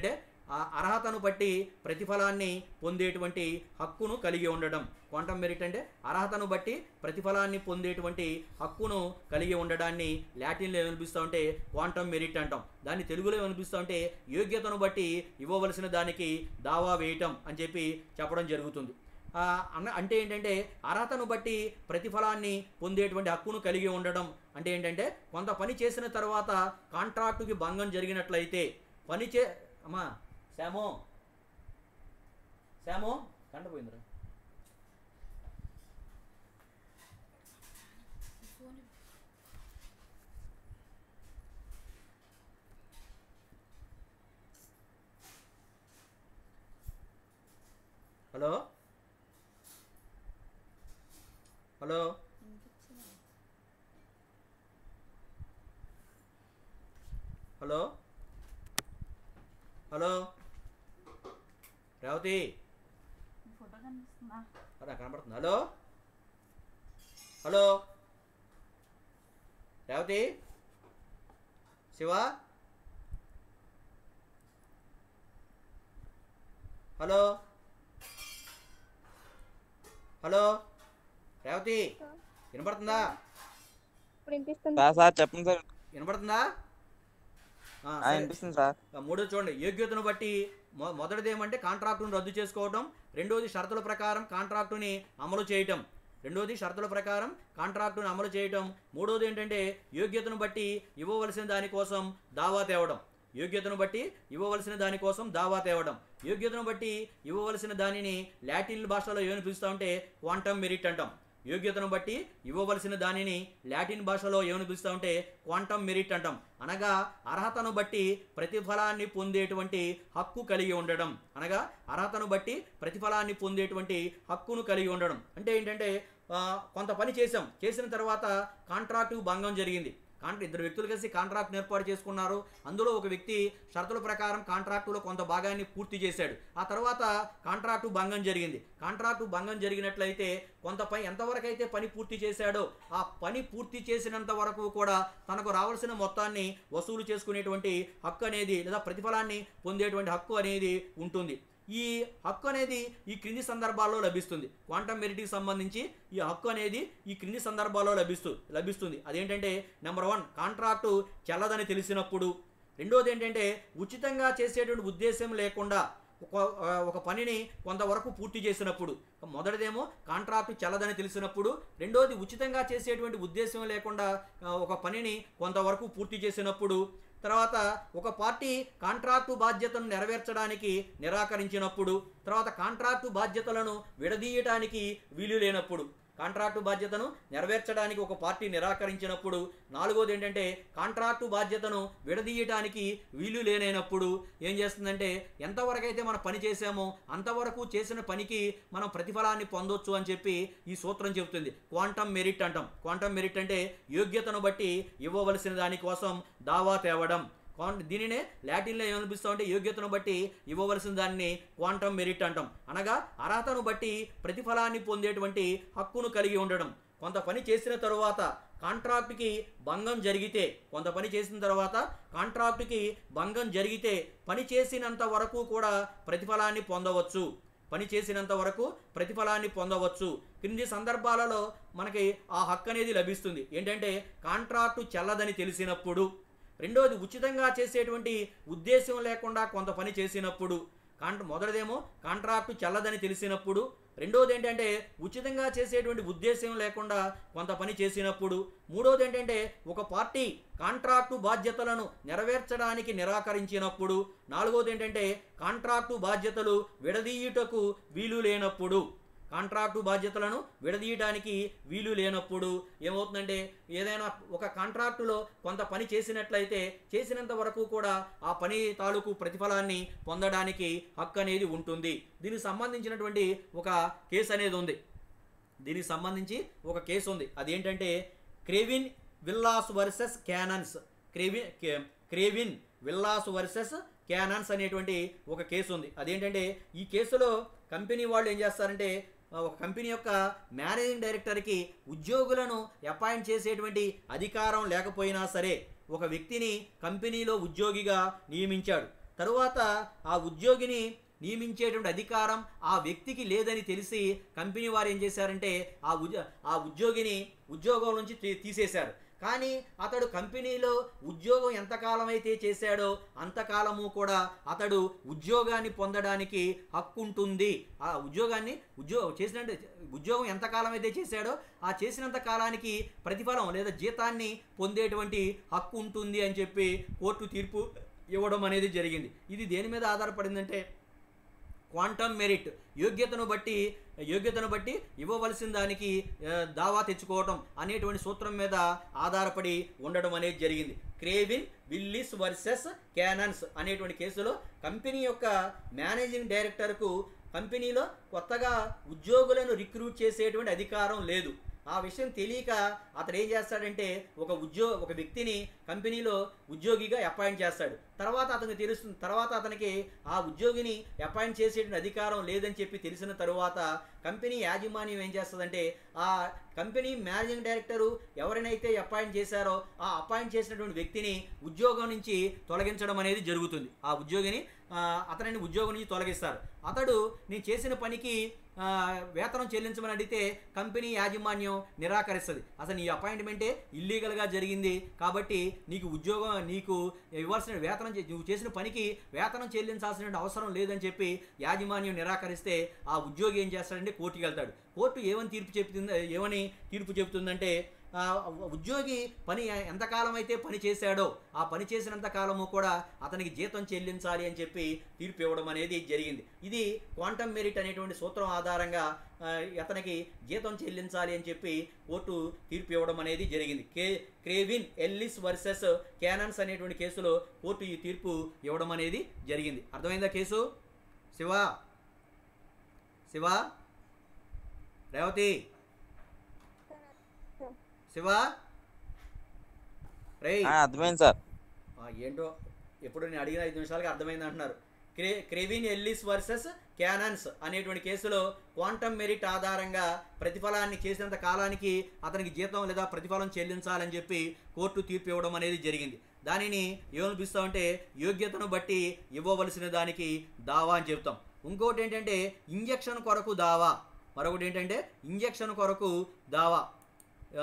ఆ అర్హతను బట్టి ప్రతిఫలాన్ని పొందేటువంటి హక్కును కలిగి ఉండడం క్వాంటమ్ మెరిట్ అంటే అర్హతను బట్టి ప్రతిఫలాన్ని పొందేటువంటి హక్కును కలిగి ఉండడాన్ని లాటిన్లో ఏమనిపిస్తూ ఉంటే క్వాంటమ్ మెరిట్ అంటాం దాన్ని తెలుగులో ఏమనిపిస్తూ ఉంటే యోగ్యతను బట్టి ఇవ్వవలసిన దానికి దావా వేయటం అని చెప్పి చెప్పడం జరుగుతుంది ఆ, అన్న అంటే ఏంటంటే అర్హతను బట్టి ప్రతిఫలాన్ని పొందేటువంటి హక్కును కలిగి ఉండడం అంటే ఏంటంటే కొంత పని చేసిన తర్వాత కాంట్రాక్టుకి భంగం జరిగినట్లయితే పని చే అమ్మా శామో శామో కంటపోయిందిరా hello hello hello hello Revathi photo కనిపిస్తుందా అదా కనబడుతుంది hello hello Revathi Shiva hello hello Revathi వినపడుతుందా ఇప్పుడు వినిపిస్తుంది సార్ సార్ చెప్పండి సార్ వినపడుతుందా ఆ, ఆ, సరే. వినిపిస్తుంది సార్ ఆ, మూడోది చూడండి యోగ్యతను బట్టి మొ మొదటిది ఏమంటే కాంట్రాక్టును రద్దు చేసుకోవడం రెండోది షరతుల ప్రకారం కాంట్రాక్టుని అమలు చేయటం రెండోది షరతుల ప్రకారం కాంట్రాక్టును అమలు చేయటం మూడోది ఏంటంటే యోగ్యతను బట్టి ఇవ్వవలసిన దానికోసం దావా తేవడం యోగ్యతను బట్టి ఇవ్వవలసిన దానికోసం దావా తేవడం యోగ్యతను బట్టి ఇవ్వవలసిన దానిని లాటిన్ భాషలో ఏమని పిలుస్తా ఉంటే క్వాంటమ్ మెరిట్ అంటాం యోగ్యతను బట్టి ఇవ్వవలసిన దానిని లాటిన్ భాషలో ఏమని పిలుస్తా ఉంటే క్వాంటమ్ మెరిట్ అంటాం అనగా అర్హతను బట్టి ప్రతిఫలాన్ని పొందేటువంటి హక్కు కలిగి ఉండడం అనగా అర్హతను బట్టి ప్రతిఫలాన్ని పొందేటువంటి హక్కును కలిగి ఉండడం అంటే ఏంటంటే ఆ, కొంత పని చేసాం చేసిన తర్వాత కాంట్రాక్టు భంగం జరిగింది కాంట్రా ఇద్దరు వ్యక్తులు కలిసి కాంట్రాక్ట్ ఏర్పాటు చేసుకున్నారు అందులో ఒక వ్యక్తి షరతుల ప్రకారం కాంట్రాక్టులో కొంత భాగాన్ని పూర్తి చేశాడు ఆ తర్వాత కాంట్రాక్టు భంగం జరిగింది కాంట్రాక్టు భంగం జరిగినట్లయితే కొంత పని ఎంతవరకు అయితే పని పూర్తి చేశాడో ఆ పని పూర్తి చేసినంత వరకు కూడా తనకు రావాల్సిన మొత్తాన్ని వసూలు చేసుకునేటువంటి హక్కు అనేది లేదా ప్రతిఫలాన్ని పొందేటువంటి హక్కు అనేది ఉంటుంది ఈ హక్కు అనేది ఈ క్రింది సందర్భాల్లో లభిస్తుంది క్వాంటమ్ మెరిట్కి సంబంధించి ఈ హక్కు అనేది ఈ క్రింది సందర్భాల్లో లభిస్తూ లభిస్తుంది అదేంటంటే నెంబర్ వన్ కాంట్రాక్టు చెల్లదని తెలిసినప్పుడు రెండోది ఏంటంటే ఉచితంగా చేసేటువంటి ఉద్దేశం లేకుండా ఒక ఆ, ఒక పనిని కొంతవరకు పూర్తి చేసినప్పుడు మొదటిదేమో కాంట్రాక్టు చెల్లదని తెలిసినప్పుడు రెండోది ఉచితంగా చేసేటువంటి ఉద్దేశం లేకుండా ఆ, ఒక పనిని కొంతవరకు పూర్తి చేసినప్పుడు తర్వాత ఒక పార్టీ కాంట్రాక్టు బాధ్యతను నెరవేర్చడానికి నిరాకరించినప్పుడు తర్వాత కాంట్రాక్టు బాధ్యతలను విడదీయటానికి వీలు లేనప్పుడు కాంట్రాక్టు బాధ్యతను నెరవేర్చడానికి ఒక పార్టీ నిరాకరించినప్పుడు నాలుగోది ఏంటంటే కాంట్రాక్టు బాధ్యతను విడదీయటానికి వీలు లేనప్పుడు ఏం చేస్తుందంటే ఎంతవరకైతే మనం పని చేసామో అంతవరకు చేసిన పనికి మనం ప్రతిఫలాన్ని పొందొచ్చు అని చెప్పి ఈ సూత్రం చెబుతుంది క్వాంటమ్ మెరిట్ అంటాం క్వాంటమ్ మెరిట్ అంటే యోగ్యతను బట్టి ఇవ్వవలసిన దానికోసం దావా తేవడం క్వాంట్ దీనినే లాటిన్లో ఏమనిపిస్తాం అంటే యోగ్యతను బట్టి ఇవ్వవలసిన దాన్ని క్వాంటమ్ మెరిట్ అంటాం అనగా అర్హతను బట్టి ప్రతిఫలాన్ని పొందేటువంటి హక్కును కలిగి ఉండడం కొంత పని చేసిన తరువాత కాంట్రాక్టుకి భంగం జరిగితే కొంత పని చేసిన తర్వాత కాంట్రాక్టుకి భంగం జరిగితే పని చేసినంత వరకు కూడా ప్రతిఫలాన్ని పొందవచ్చు పని చేసినంత వరకు ప్రతిఫలాన్ని పొందవచ్చు క్రింది సందర్భాలలో మనకి ఆ హక్కు అనేది లభిస్తుంది ఏంటంటే కాంట్రాక్టు చెల్లదని తెలిసినప్పుడు రెండోది ఉచితంగా చేసేటువంటి ఉద్దేశం లేకుండా కొంత పని చేసినప్పుడు కాంట్ర మొదటిదేమో కాంట్రాక్టు చెల్లదని తెలిసినప్పుడు రెండోది ఏంటంటే ఉచితంగా చేసేటువంటి ఉద్దేశం లేకుండా కొంత పని చేసినప్పుడు మూడోది ఏంటంటే ఒక పార్టీ కాంట్రాక్టు బాధ్యతలను నెరవేర్చడానికి నిరాకరించినప్పుడు నాలుగోది ఏంటంటే కాంట్రాక్టు బాధ్యతలు విడదీయుటకు వీలు లేనప్పుడు కాంట్రాక్టు బాధ్యతలను విడదీయడానికి వీలు లేనప్పుడు ఏమవుతుందంటే ఏదైనా ఒక కాంట్రాక్టులో కొంత పని చేసినట్లయితే చేసినంత వరకు కూడా ఆ పని తాలూకు ప్రతిఫలాన్ని పొందడానికి హక్కు అనేది ఉంటుంది దీనికి సంబంధించినటువంటి ఒక కేసు అనేది ఉంది దీనికి సంబంధించి ఒక కేసు ఉంది అదేంటంటే Craven Ellis versus Canons Craven కే- క్రేవిన్ విల్లాస్ వర్సెస్ క్యానన్స్ అనేటువంటి ఒక కేసు ఉంది అదేంటంటే ఈ కేసులో కంపెనీ వాళ్ళు ఏం చేస్తారంటే ఆ, ఒక కంపెనీ యొక్క మేనేజింగ్ డైరెక్టర్కి ఉద్యోగులను అపాయింట్ చేసేటువంటి అధికారం లేకపోయినా సరే ఒక వ్యక్తిని కంపెనీలో ఉద్యోగిగా నియమించాడు తరువాత ఆ ఉద్యోగిని నియమించేటువంటి అధికారం ఆ వ్యక్తికి లేదని తెలిసి కంపెనీ వారు ఏం చేశారంటే ఆ ఉద్యో ఆ ఉద్యోగిని ఉద్యోగం నుంచి తీ- తీసేశారు కానీ అతడు కంపెనీలో ఉద్యోగం ఎంతకాలం అయితే చేశాడో అంతకాలము కూడా అతడు ఉద్యోగాన్ని పొందడానికి హక్కు ఉంటుంది ఆ ఉద్యోగాన్ని ఉద్యోగం చేసిన ఉద్యోగం ఎంతకాలం అయితే చేశాడో ఆ చేసినంత కాలానికి ప్రతిఫలం లేదా జీతాన్ని పొందేటువంటి హక్కు ఉంటుంది అని చెప్పి కోర్టు తీర్పు ఇవ్వడం అనేది జరిగింది ఇది దేని మీద ఆధారపడిందంటే క్వాంటమ్ మెరిట్ యోగ్యతను బట్టి యోగ్యతను బట్టి ఇవ్వవలసిన దానికి ఆ, దావా తెచ్చుకోవటం అనేటువంటి సూత్రం మీద ఆధారపడి ఉండడం అనేది జరిగింది క్రేవిన్ విల్లిస్ వర్సెస్ క్యానన్స్ అనేటువంటి కేసులో కంపెనీ యొక్క మేనేజింగ్ డైరెక్టర్కు కంపెనీలో కొత్తగా ఉద్యోగులను రిక్రూట్ చేసేటువంటి అధికారం లేదు ఆ విషయం తెలియక అతడు ఏం చేస్తాడంటే ఒక ఉద్యో ఒక వ్యక్తిని కంపెనీలో ఉద్యోగిగా అపాయింట్ చేస్తాడు తర్వాత అతనికి తెలుస్తుంది తర్వాత అతనికి ఆ ఉద్యోగిని అపాయింట్ చేసేటువంటి అధికారం లేదని చెప్పి తెలిసిన తరువాత కంపెనీ యాజమాన్యం ఏం చేస్తుందంటే ఆ కంపెనీ మేనేజింగ్ డైరెక్టరు ఎవరినైతే అపాయింట్ చేశారో ఆ అపాయింట్ చేసినటువంటి వ్యక్తిని ఉద్యోగం నుంచి తొలగించడం అనేది జరుగుతుంది ఆ ఉద్యోగిని ఆ, అతనిని ఉద్యోగం నుంచి తొలగిస్తారు అతడు నేను చేసిన పనికి ఆ, వేతనం చెల్లించమని అడిగితే కంపెనీ యాజమాన్యం నిరాకరిస్తుంది అసలు నీ అపాయింట్మెంటే ఇల్లీగల్గా జరిగింది కాబట్టి నీకు ఉద్యోగం నీకు ఇవ్వాల్సిన వేతనం చే- నువ్వు చేసిన పనికి వేతనం చెల్లించాల్సిన అవసరం లేదని చెప్పి యాజమాన్యం నిరాకరిస్తే ఆ ఉద్యోగి ఏం చేస్తాడంటే కోర్టుకి వెళ్తాడు కోర్టు ఏమని తీర్పు చెప్తుంది ఏమని తీర్పు చెప్తుందంటే ఆ, ఉద్యోగి పని ఎంతకాలం అయితే పని చేశాడో ఆ పని చేసినంత కాలము కూడా అతనికి జీతం చెల్లించాలి అని చెప్పి తీర్పు ఇవ్వడం అనేది జరిగింది ఇది క్వాంటమ్ మెరిట్ అనేటువంటి సూత్రం ఆధారంగా ఆ, అతనికి జీతం చెల్లించాలి అని చెప్పి కోర్టు తీర్పు ఇవ్వడం అనేది జరిగింది కే క్రేవిన్ ఎల్లిస్ వర్సెస్ క్యానన్స్ అనేటువంటి కేసులో కోర్టు ఈ తీర్పు ఇవ్వడం అనేది జరిగింది అర్థమైందా కేసు శివ శివ రేవతి శివ రేయ్ ఆ, అర్థమైంది సార్ ఆ, ఏంటో ఎప్పుడు నేను అడిగిన ఐదు నిమిషాలకి అర్థమైంది అంటున్నారు క్రే క్రెవిన్ ఎల్లిస్ వర్సెస్ క్యానన్స్ అనేటువంటి కేసులో క్వాంటమ్ మెరిట్ ఆధారంగా ప్రతిఫలాన్ని చేసినంత కాలానికి అతనికి జీతం లేదా ప్రతిఫలం చెల్లించాలని చెప్పి కోర్టు తీర్పు ఇవ్వడం అనేది జరిగింది దానిని ఏమనిపిస్తామంటే యోగ్యతను బట్టి ఇవ్వవలసిన దానికి దావా అని చెప్తాం ఇంకోటి ఏంటంటే ఇంజెక్షన్ కొరకు దావా మరొకటి ఏంటంటే ఇంజెక్షన్ కొరకు దావా ఆ,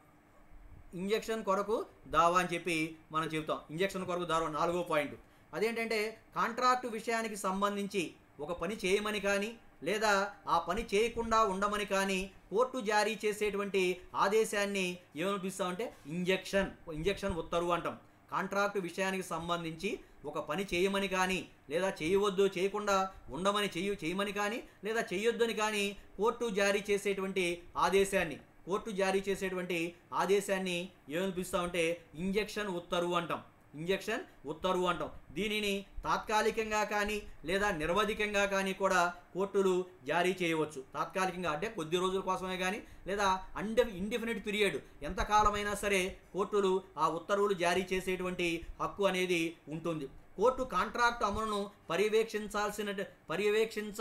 ఇంజెక్షన్ కొరకు దావా అని చెప్పి మనం చెబుతాం ఇంజెక్షన్ కొరకు దావా నాలుగో పాయింట్ అదేంటంటే కాంట్రాక్టు విషయానికి సంబంధించి ఒక పని చేయమని కానీ లేదా ఆ పని చేయకుండా ఉండమని కానీ కోర్టు జారీ చేసేటువంటి ఆదేశాన్ని ఏమనిపిస్తామంటే ఇంజెక్షన్ ఇంజెక్షన్ ఉత్తర్వు అంటాం కాంట్రాక్టు విషయానికి సంబంధించి ఒక పని చేయమని కానీ లేదా చేయవద్దు చేయకుండా ఉండమని చెయ్యి చేయమని కానీ లేదా చేయొద్దని కానీ కోర్టు జారీ చేసేటువంటి ఆదేశాన్ని కోర్టు జారీ చేసేటువంటి ఆదేశాన్ని ఏమనిపిస్తామంటే ఇంజెక్షన్ ఉత్తర్వు అంటాం ఇంజెక్షన్ ఉత్తర్వు అంటాం దీనిని తాత్కాలికంగా కానీ లేదా నిరవధికంగా కానీ కూడా కోర్టులు జారీ చేయవచ్చు తాత్కాలికంగా అంటే కొద్ది రోజుల కోసమే కానీ లేదా అండె ఇండిఫినిట్ పీరియడ్ ఎంతకాలమైనా సరే కోర్టులు ఆ ఉత్తర్వులు జారీ చేసేటువంటి హక్కు అనేది ఉంటుంది కోర్టు కాంట్రాక్ట్ అమలును పర్యవేక్షించాల్సిన పర్యవేక్షించ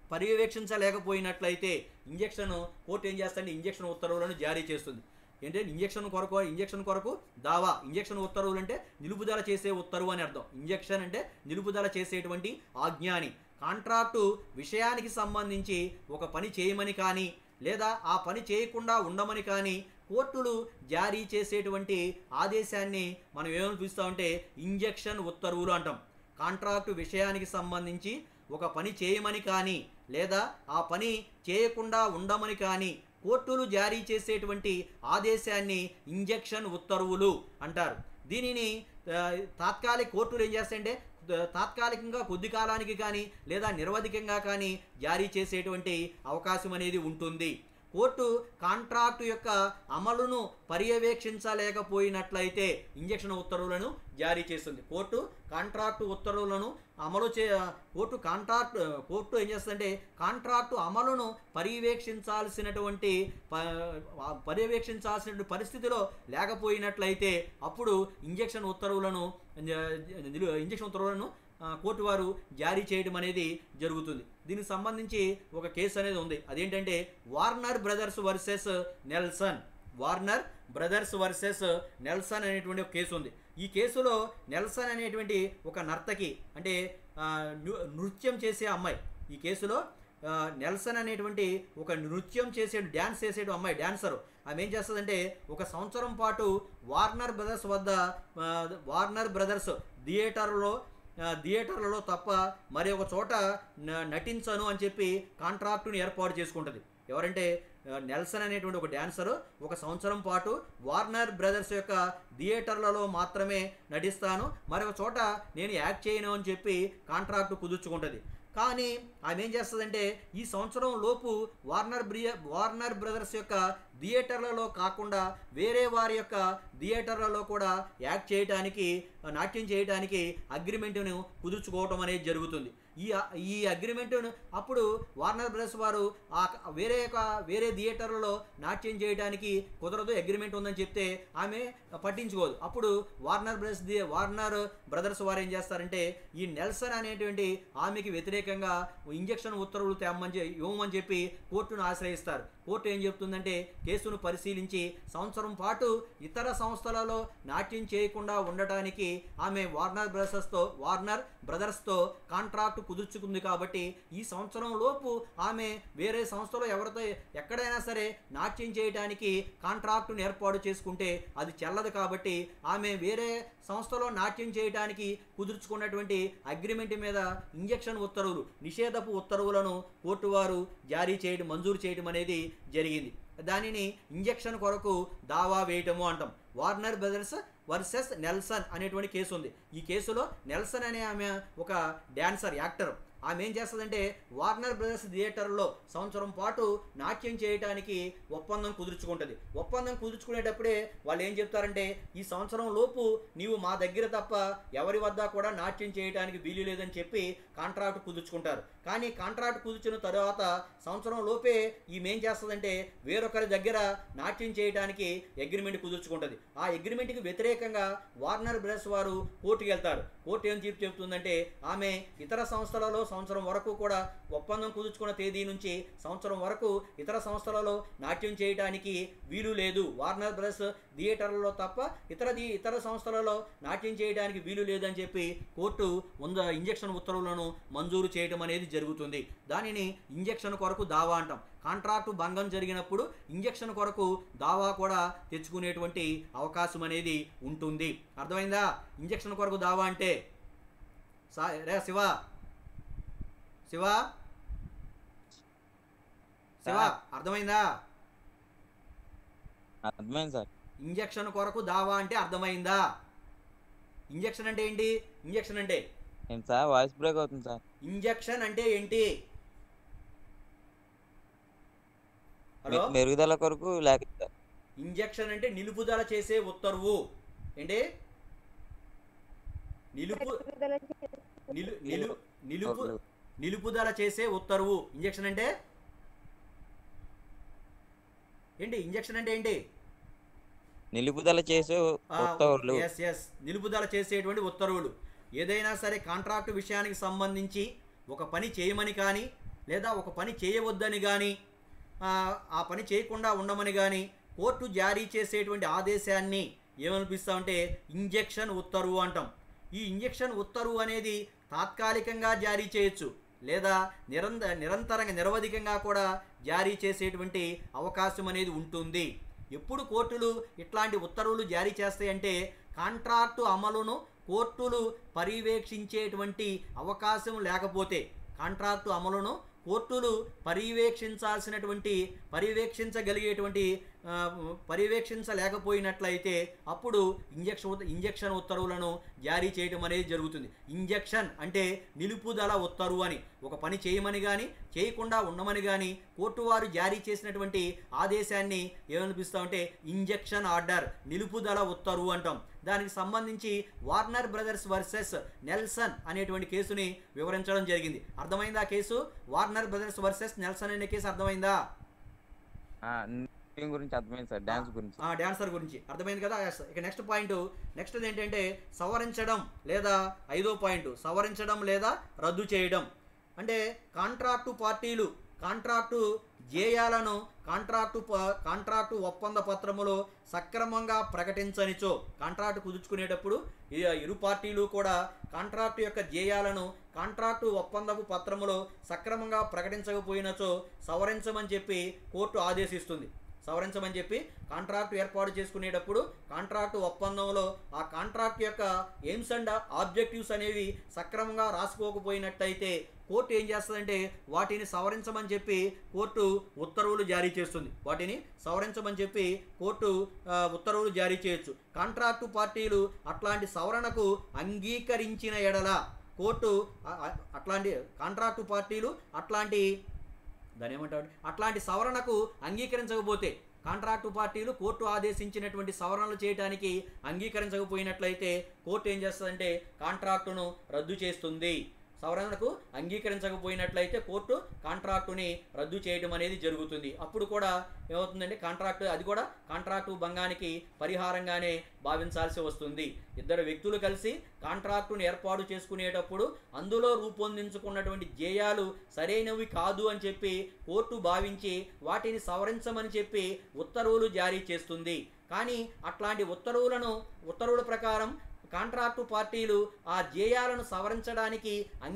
పర్యవేక్షించలేకపోయినట్లయితే ఇంజెక్షన్ కోర్టు ఏం చేస్తుంది ఇంజెక్షన్ ఉత్తర్వులను జారీ చేస్తుంది ఏంటంటే ఇంజెక్షన్ కొరకు ఇంజెక్షన్ కొరకు దావా ఇంజెక్షన్ ఉత్తర్వులు అంటే నిలుపుదల చేసే ఉత్తర్వు అని అర్థం ఇంజెక్షన్ అంటే నిలుపుదల చేసేటువంటి ఆజ్ఞ అని కాంట్రాక్టు విషయానికి సంబంధించి ఒక పని చేయమని కానీ లేదా ఆ పని చేయకుండా ఉండమని కానీ కోర్టులు జారీ చేసేటువంటి ఆదేశాన్ని మనం ఏమని పిలుస్తామంటే ఇంజెక్షన్ ఉత్తర్వులు అంటాం కాంట్రాక్టు విషయానికి సంబంధించి ఒక పని చేయమని కానీ లేదా ఆ పని చేయకుండా ఉండమని కానీ కోర్టులు జారీ చేసేటువంటి ఆదేశాన్ని ఇంజెక్షన్ ఉత్తర్వులు అంటారు దీనిని ఆ, తాత్కాలిక కోర్టులు ఏం చేస్తాయంటే ఆ, తాత్కాలికంగా కొద్ది కాలానికి కానీ లేదా నిరవధికంగా కానీ జారీ చేసేటువంటి అవకాశం అనేది ఉంటుంది కోర్టు కాంట్రాక్టు యొక్క అమలును పర్యవేక్షించలేకపోయినట్లయితే ఇంజెక్షన్ ఉత్తర్వులను జారీ చేస్తుంది కోర్టు కాంట్రాక్టు ఉత్తర్వులను అమలు చే కోర్టు కాంట్రాక్ట్ కోర్టు ఏం చేస్తుందంటే కాంట్రాక్టు అమలును పర్యవేక్షించాల్సినటువంటి ప- పర్యవేక్షించాల్సినటువంటి పరిస్థితిలో లేకపోయినట్లయితే అప్పుడు ఇంజెక్షన్ ఉత్తర్వులను నిలు- ఇంజెక్షన్ ఉత్తర్వులను ఆ, కోర్టు వారు జారీ చేయడం అనేది జరుగుతుంది దీనికి సంబంధించి ఒక కేసు అనేది ఉంది అదేంటంటే Warner Brothers versus Nelson Warner Brothers versus Nelson అనేటువంటి ఒక కేసు ఉంది ఈ కేసులో నెల్సన్ అనేటువంటి ఒక నర్తకి అంటే ఆ, నృ- నృత్యం చేసే అమ్మాయి ఈ కేసులో ఆ, నెల్సన్ అనేటువంటి ఒక నృత్యం చేసే డ్యాన్స్ చేసే అమ్మాయి డాన్సర్ ఆమె ఏం చేస్తుందంటే ఒక సంవత్సరం పాటు వార్నర్ బ్రదర్స్ వద్ద ఆ, వార్నర్ బ్రదర్స్ థియేటర్లో ఆ, థియేటర్లలో తప్ప మరి ఒక చోట న- నటించను అని చెప్పి కాంట్రాక్టుని ఏర్పాటు చేసుకుంటుంది ఎవరంటే ఆ, నెల్సన్ అనేటువంటి ఒక డాన్సరు ఒక సంవత్సరం పాటు వార్నర్ బ్రదర్స్ యొక్క థియేటర్లలో మాత్రమే నటిస్తాను మరొక చోట నేను యాక్ట్ చేయను అని చెప్పి కాంట్రాక్టు కుదుర్చుకుంటుంది కానీ ఆమె ఏం చేస్తుందంటే ఈ సంవత్సరం లోపు వార్నర్ బ్రియ వార్నర్ బ్రదర్స్ యొక్క థియేటర్లలో కాకుండా వేరే వారి యొక్క థియేటర్లలో కూడా యాక్ట్ చేయడానికి నాట్యం చేయడానికి అగ్రిమెంట్ను కుదుర్చుకోవటం అనేది జరుగుతుంది ఈ ఈ అగ్రిమెంట్ను అప్పుడు వార్నర్ బ్రదర్స్ వారు ఆ వేరే యొక్క వేరే థియేటర్లలో నాట్యం చేయడానికి కుదరదు అగ్రిమెంట్ ఉందని చెప్తే ఆమె పట్టించుకోదు అప్పుడు Warner Brothers the Warner Brothers వారు ఏం చేస్తారంటే ఈ నెల్సన్ అనేటువంటి ఆమెకి వ్యతిరేకంగా ఇంజక్షన్ ఉత్తర్వులు తేమ్మని చె- ఇవ్వమని చెప్పి కోర్టును ఆశ్రయిస్తారు కోర్టు ఏం చెప్తుందంటే కేసును పరిశీలించి సంవత్సరం పాటు ఇతర సంస్థలలో నాట్యం చేయకుండా ఉండటానికి ఆమె వార్నర్ బ్రదర్స్తో వార్నర్ బ్రదర్స్తో కాంట్రాక్ట్ కుదుర్చుకుంది కాబట్టి ఈ సంవత్సరం లోపు ఆమె వేరే సంస్థలో ఎవరితో ఎక్కడైనా సరే నాట్యం చేయడానికి కాంట్రాక్టును ఏర్పాటు చేసుకుంటే అది చెల్లదు కాబట్టి ఆమె వేరే సంస్థలో నాట్యం చేయడానికి కుదుర్చుకున్నటువంటి అగ్రిమెంట్ మీద ఇంజక్షన్ ఉత్తర్వులు నిషేధపు ఉత్తర్వులను కోర్టు వారు జారీ చేయడం మంజూరు చేయడం అనేది జరిగింది దానిని ఇంజక్షన్ కొరకు దావా వేయటము అంటాం వార్నర్ బ్రదర్స్ వర్సెస్ నెల్సన్ అనేటువంటి కేసు ఉంది ఈ కేసులో నెల్సన్ అనే ఆమె ఒక డాన్సర్ యాక్టర్ ఆమె ఏం చేస్తుందంటే వార్నర్ బ్రదర్స్ థియేటర్లో సంవత్సరం పాటు నాట్యం చేయడానికి ఒప్పందం కుదుర్చుకుంటుంది ఒప్పందం కుదుర్చుకునేటప్పుడే వాళ్ళు ఏం చెప్తారంటే ఈ సంవత్సరం లోపు నీవు మా దగ్గర తప్ప ఎవరి వద్ద కూడా నాట్యం చేయడానికి వీలు లేదని చెప్పి కాంట్రాక్ట్ కుదుర్చుకుంటారు కానీ కాంట్రాక్ట్ కుదుర్చిన తర్వాత సంవత్సరం లోపే ఈమె ఏం చేస్తుందంటే వేరొకరి దగ్గర నాట్యం చేయడానికి అగ్రిమెంట్ కుదుర్చుకుంటుంది ఆ అగ్రిమెంట్కి వ్యతిరేకంగా వార్నర్ బ్రదర్స్ వారు కోర్టుకి వెళ్తారు కోర్టు ఏం తీర్పు చెబుతుందంటే ఆమె ఇతర సంస్థలలో సంవత్సరం వరకు కూడా ఒప్పందం కుదుర్చుకున్న తేదీ నుంచి సంవత్సరం వరకు ఇతర సంస్థలలో నాట్యం చేయడానికి వీలు లేదు వార్నర్ బ్రదర్స్ థియేటర్లలో తప్ప ఇతర ది- ఇతర సంస్థలలో నాట్యం చేయడానికి వీలు లేదని చెప్పి కోర్టు ఉంద ఇంజక్షన్ ఉత్తర్వులను మంజూరు చేయడం అనేది జరుగుతుంది దానిని ఇంజక్షన్ కొరకు దావా అంటాం కాంట్రాక్టు భంగం జరిగినప్పుడు ఇంజక్షన్ కొరకు దావా కూడా తెచ్చుకునేటువంటి అవకాశం అనేది ఉంటుంది అర్థమైందా ఇంజక్షన్ కొరకు దావా అంటే సా రే శివ శివ శివ అర్థమైందా అర్థమైంది సార్ ఇంజక్షన్ కొరకు దావా అంటే అర్థమైందా ఇంజక్షన్ అంటే ఏంటి ఇంజక్షన్ అంటే ఏంటి సార్ వాయిస్ బ్రేక్ అవుతుంది సార్ ఇంజక్షన్ అంటే ఏంటి హలో మె- మెరుగుదల కొరకు లేక సార్ ఇంజక్షన్ అంటే నిలుపుదల చేసే ఉత్తర్వు ఏంటి నిలుపు పెరుగుదల చేసే నిలు నిలు నిలుపు ఓకే. నిలుపుదల చేసే ఉత్తర్వు ఇంజక్షన్ అంటే ఏంటి ఇంజక్షన్ అంటే ఏంటి నిలుపుదల చేసే ఉత్తర్వులు ఎస్ ఎస్ నిలుపుదల చేసేటువంటి ఉత్తర్వులు ఏదైనా సరే కాంట్రాక్టు విషయానికి సంబంధించి ఒక పని చేయమని కానీ లేదా ఒక పని చేయవద్దని కానీ ఆ, ఆ పని చేయకుండా ఉండమని కానీ కోర్టు జారీ చేసేటువంటి ఆదేశాన్ని ఏమనిపిస్తామంటే ఇంజెక్షన్ ఉత్తర్వు అంటాం ఈ ఇంజెక్షన్ ఉత్తర్వు అనేది తాత్కాలికంగా జారీ చేయొచ్చు లేదా నిరంత నిరంతరంగా నిరవధికంగా కూడా జారీ చేసేటువంటి అవకాశం అనేది ఉంటుంది ఎప్పుడు కోర్టులు ఇట్లాంటి ఉత్తర్వులు జారీ చేస్తాయంటే కాంట్రాక్టు అమలును కోర్టులు పర్యవేక్షించేటువంటి అవకాశం లేకపోతే కాంట్రాక్టు అమలును కోర్టులు పర్యవేక్షించాల్సినటువంటి పర్యవేక్షించగలిగేటువంటి ఆ, పర్యవేక్షించలేకపోయినట్లయితే అప్పుడు ఇంజక్షన్ ఉత్- ఇంజక్షన్ ఉత్తర్వులను జారీ చేయడం అనేది జరుగుతుంది ఇంజక్షన్ అంటే నిలుపుదల ఉత్తర్వు అని ఒక పని చేయమని కానీ చేయకుండా ఉండమని కానీ కోర్టు వారు జారీ చేసినటువంటి ఆదేశాన్ని ఏమనిపిస్తామంటే ఇంజక్షన్ ఆర్డర్ నిలుపుదల ఉత్తర్వు అంటాం దానికి సంబంధించి వార్నర్ బ్రదర్స్ వర్సెస్ నెల్సన్ అనేటువంటి కేసుని వివరించడం జరిగింది అర్థమైందా case Warner Brothers versus Nelson అనే కేసు అర్థమైందా ఆ, నృత్యం గురించి అర్థమైంది సార్ డాన్స్ గురించి ఆ డాన్సర్ గురించి అర్థమైంది కదా Yes. ఇక నెక్స్ట్ పాయింట్ నెక్స్ట్ ఏంటంటే సవరించడం లేదా ఐదో పాయింట్ సవరించడం లేదా రద్దు చేయడం అంటే కాంట్రాక్టు పార్టీలు కాంట్రాక్టు జేయాలను కాంట్రాక్టు ప- కాంట్రాక్టు ఒప్పంద పత్రములో సక్రమంగా ప్రకటించనిచో కాంట్రాక్టు కుదుర్చుకునేటప్పుడు ఈ ఇరు పార్టీలు కూడా కాంట్రాక్టు యొక్క జేయాలను కాంట్రాక్టు ఒప్పందపు పత్రములో సక్రమంగా ప్రకటించకపోయినచో సవరించమని చెప్పి కోర్టు ఆదేశిస్తుంది సవరించమని చెప్పి కాంట్రాక్ట్ ఏర్పాటు చేసుకునేటప్పుడు కాంట్రాక్ట్ ఒప్పందంలో ఆ కాంట్రాక్ట్ యొక్క ఎయిమ్స్ అండ్ ఆబ్జెక్టివ్స్ అనేవి సక్రమంగా రాసుకోకపోయినట్టయితే కోర్టు ఏం చేస్తుందంటే వాటిని సవరించమని చెప్పి కోర్టు ఉత్తర్వులు జారీ చేస్తుంది వాటిని సవరించమని చెప్పి కోర్టు ఆ, ఉత్తర్వులు జారీ చేయొచ్చు కాంట్రాక్టు పార్టీలు అట్లాంటి సవరణకు అంగీకరించిన ఎడల కోర్టు ఆ- ఆ- అట్లాంటి కాంట్రాక్టు పార్టీలు అట్లాంటి దాని ఏమంటాడు అట్లాంటి సవరణకు అంగీకరించకపోతే కాంట్రాక్టు పార్టీలు కోర్టు ఆదేశించినటువంటి సవరణలు చేయడానికి అంగీకరించకపోయినట్లయితే కోర్టు ఏం చేస్తుందంటే కాంట్రాక్టును రద్దు చేస్తుంది సవరణకు అంగీకరించకపోయినట్లయితే కోర్టు కాంట్రాక్టుని రద్దు చేయడం అనేది జరుగుతుంది అప్పుడు కూడా ఏమవుతుందంటే కాంట్రాక్టు అది కూడా కాంట్రాక్టు భంగానికి పరిహారంగానే భావించాల్సి వస్తుంది ఇద్దరు వ్యక్తులు కలిసి కాంట్రాక్టును ఏర్పాటు చేసుకునేటప్పుడు అందులో రూపొందించుకున్నటువంటి ధ్యేయాలు సరైనవి కాదు అని చెప్పి కోర్టు భావించి వాటిని సవరించమని చెప్పి ఉత్తర్వులు జారీ చేస్తుంది కానీ అట్లాంటి ఉత్తర్వులను ఉత్తర్వుల ప్రకారం కాంట్రాక్టు పార్టీలు ఆ ధ్యేయాలను సవరించడానికి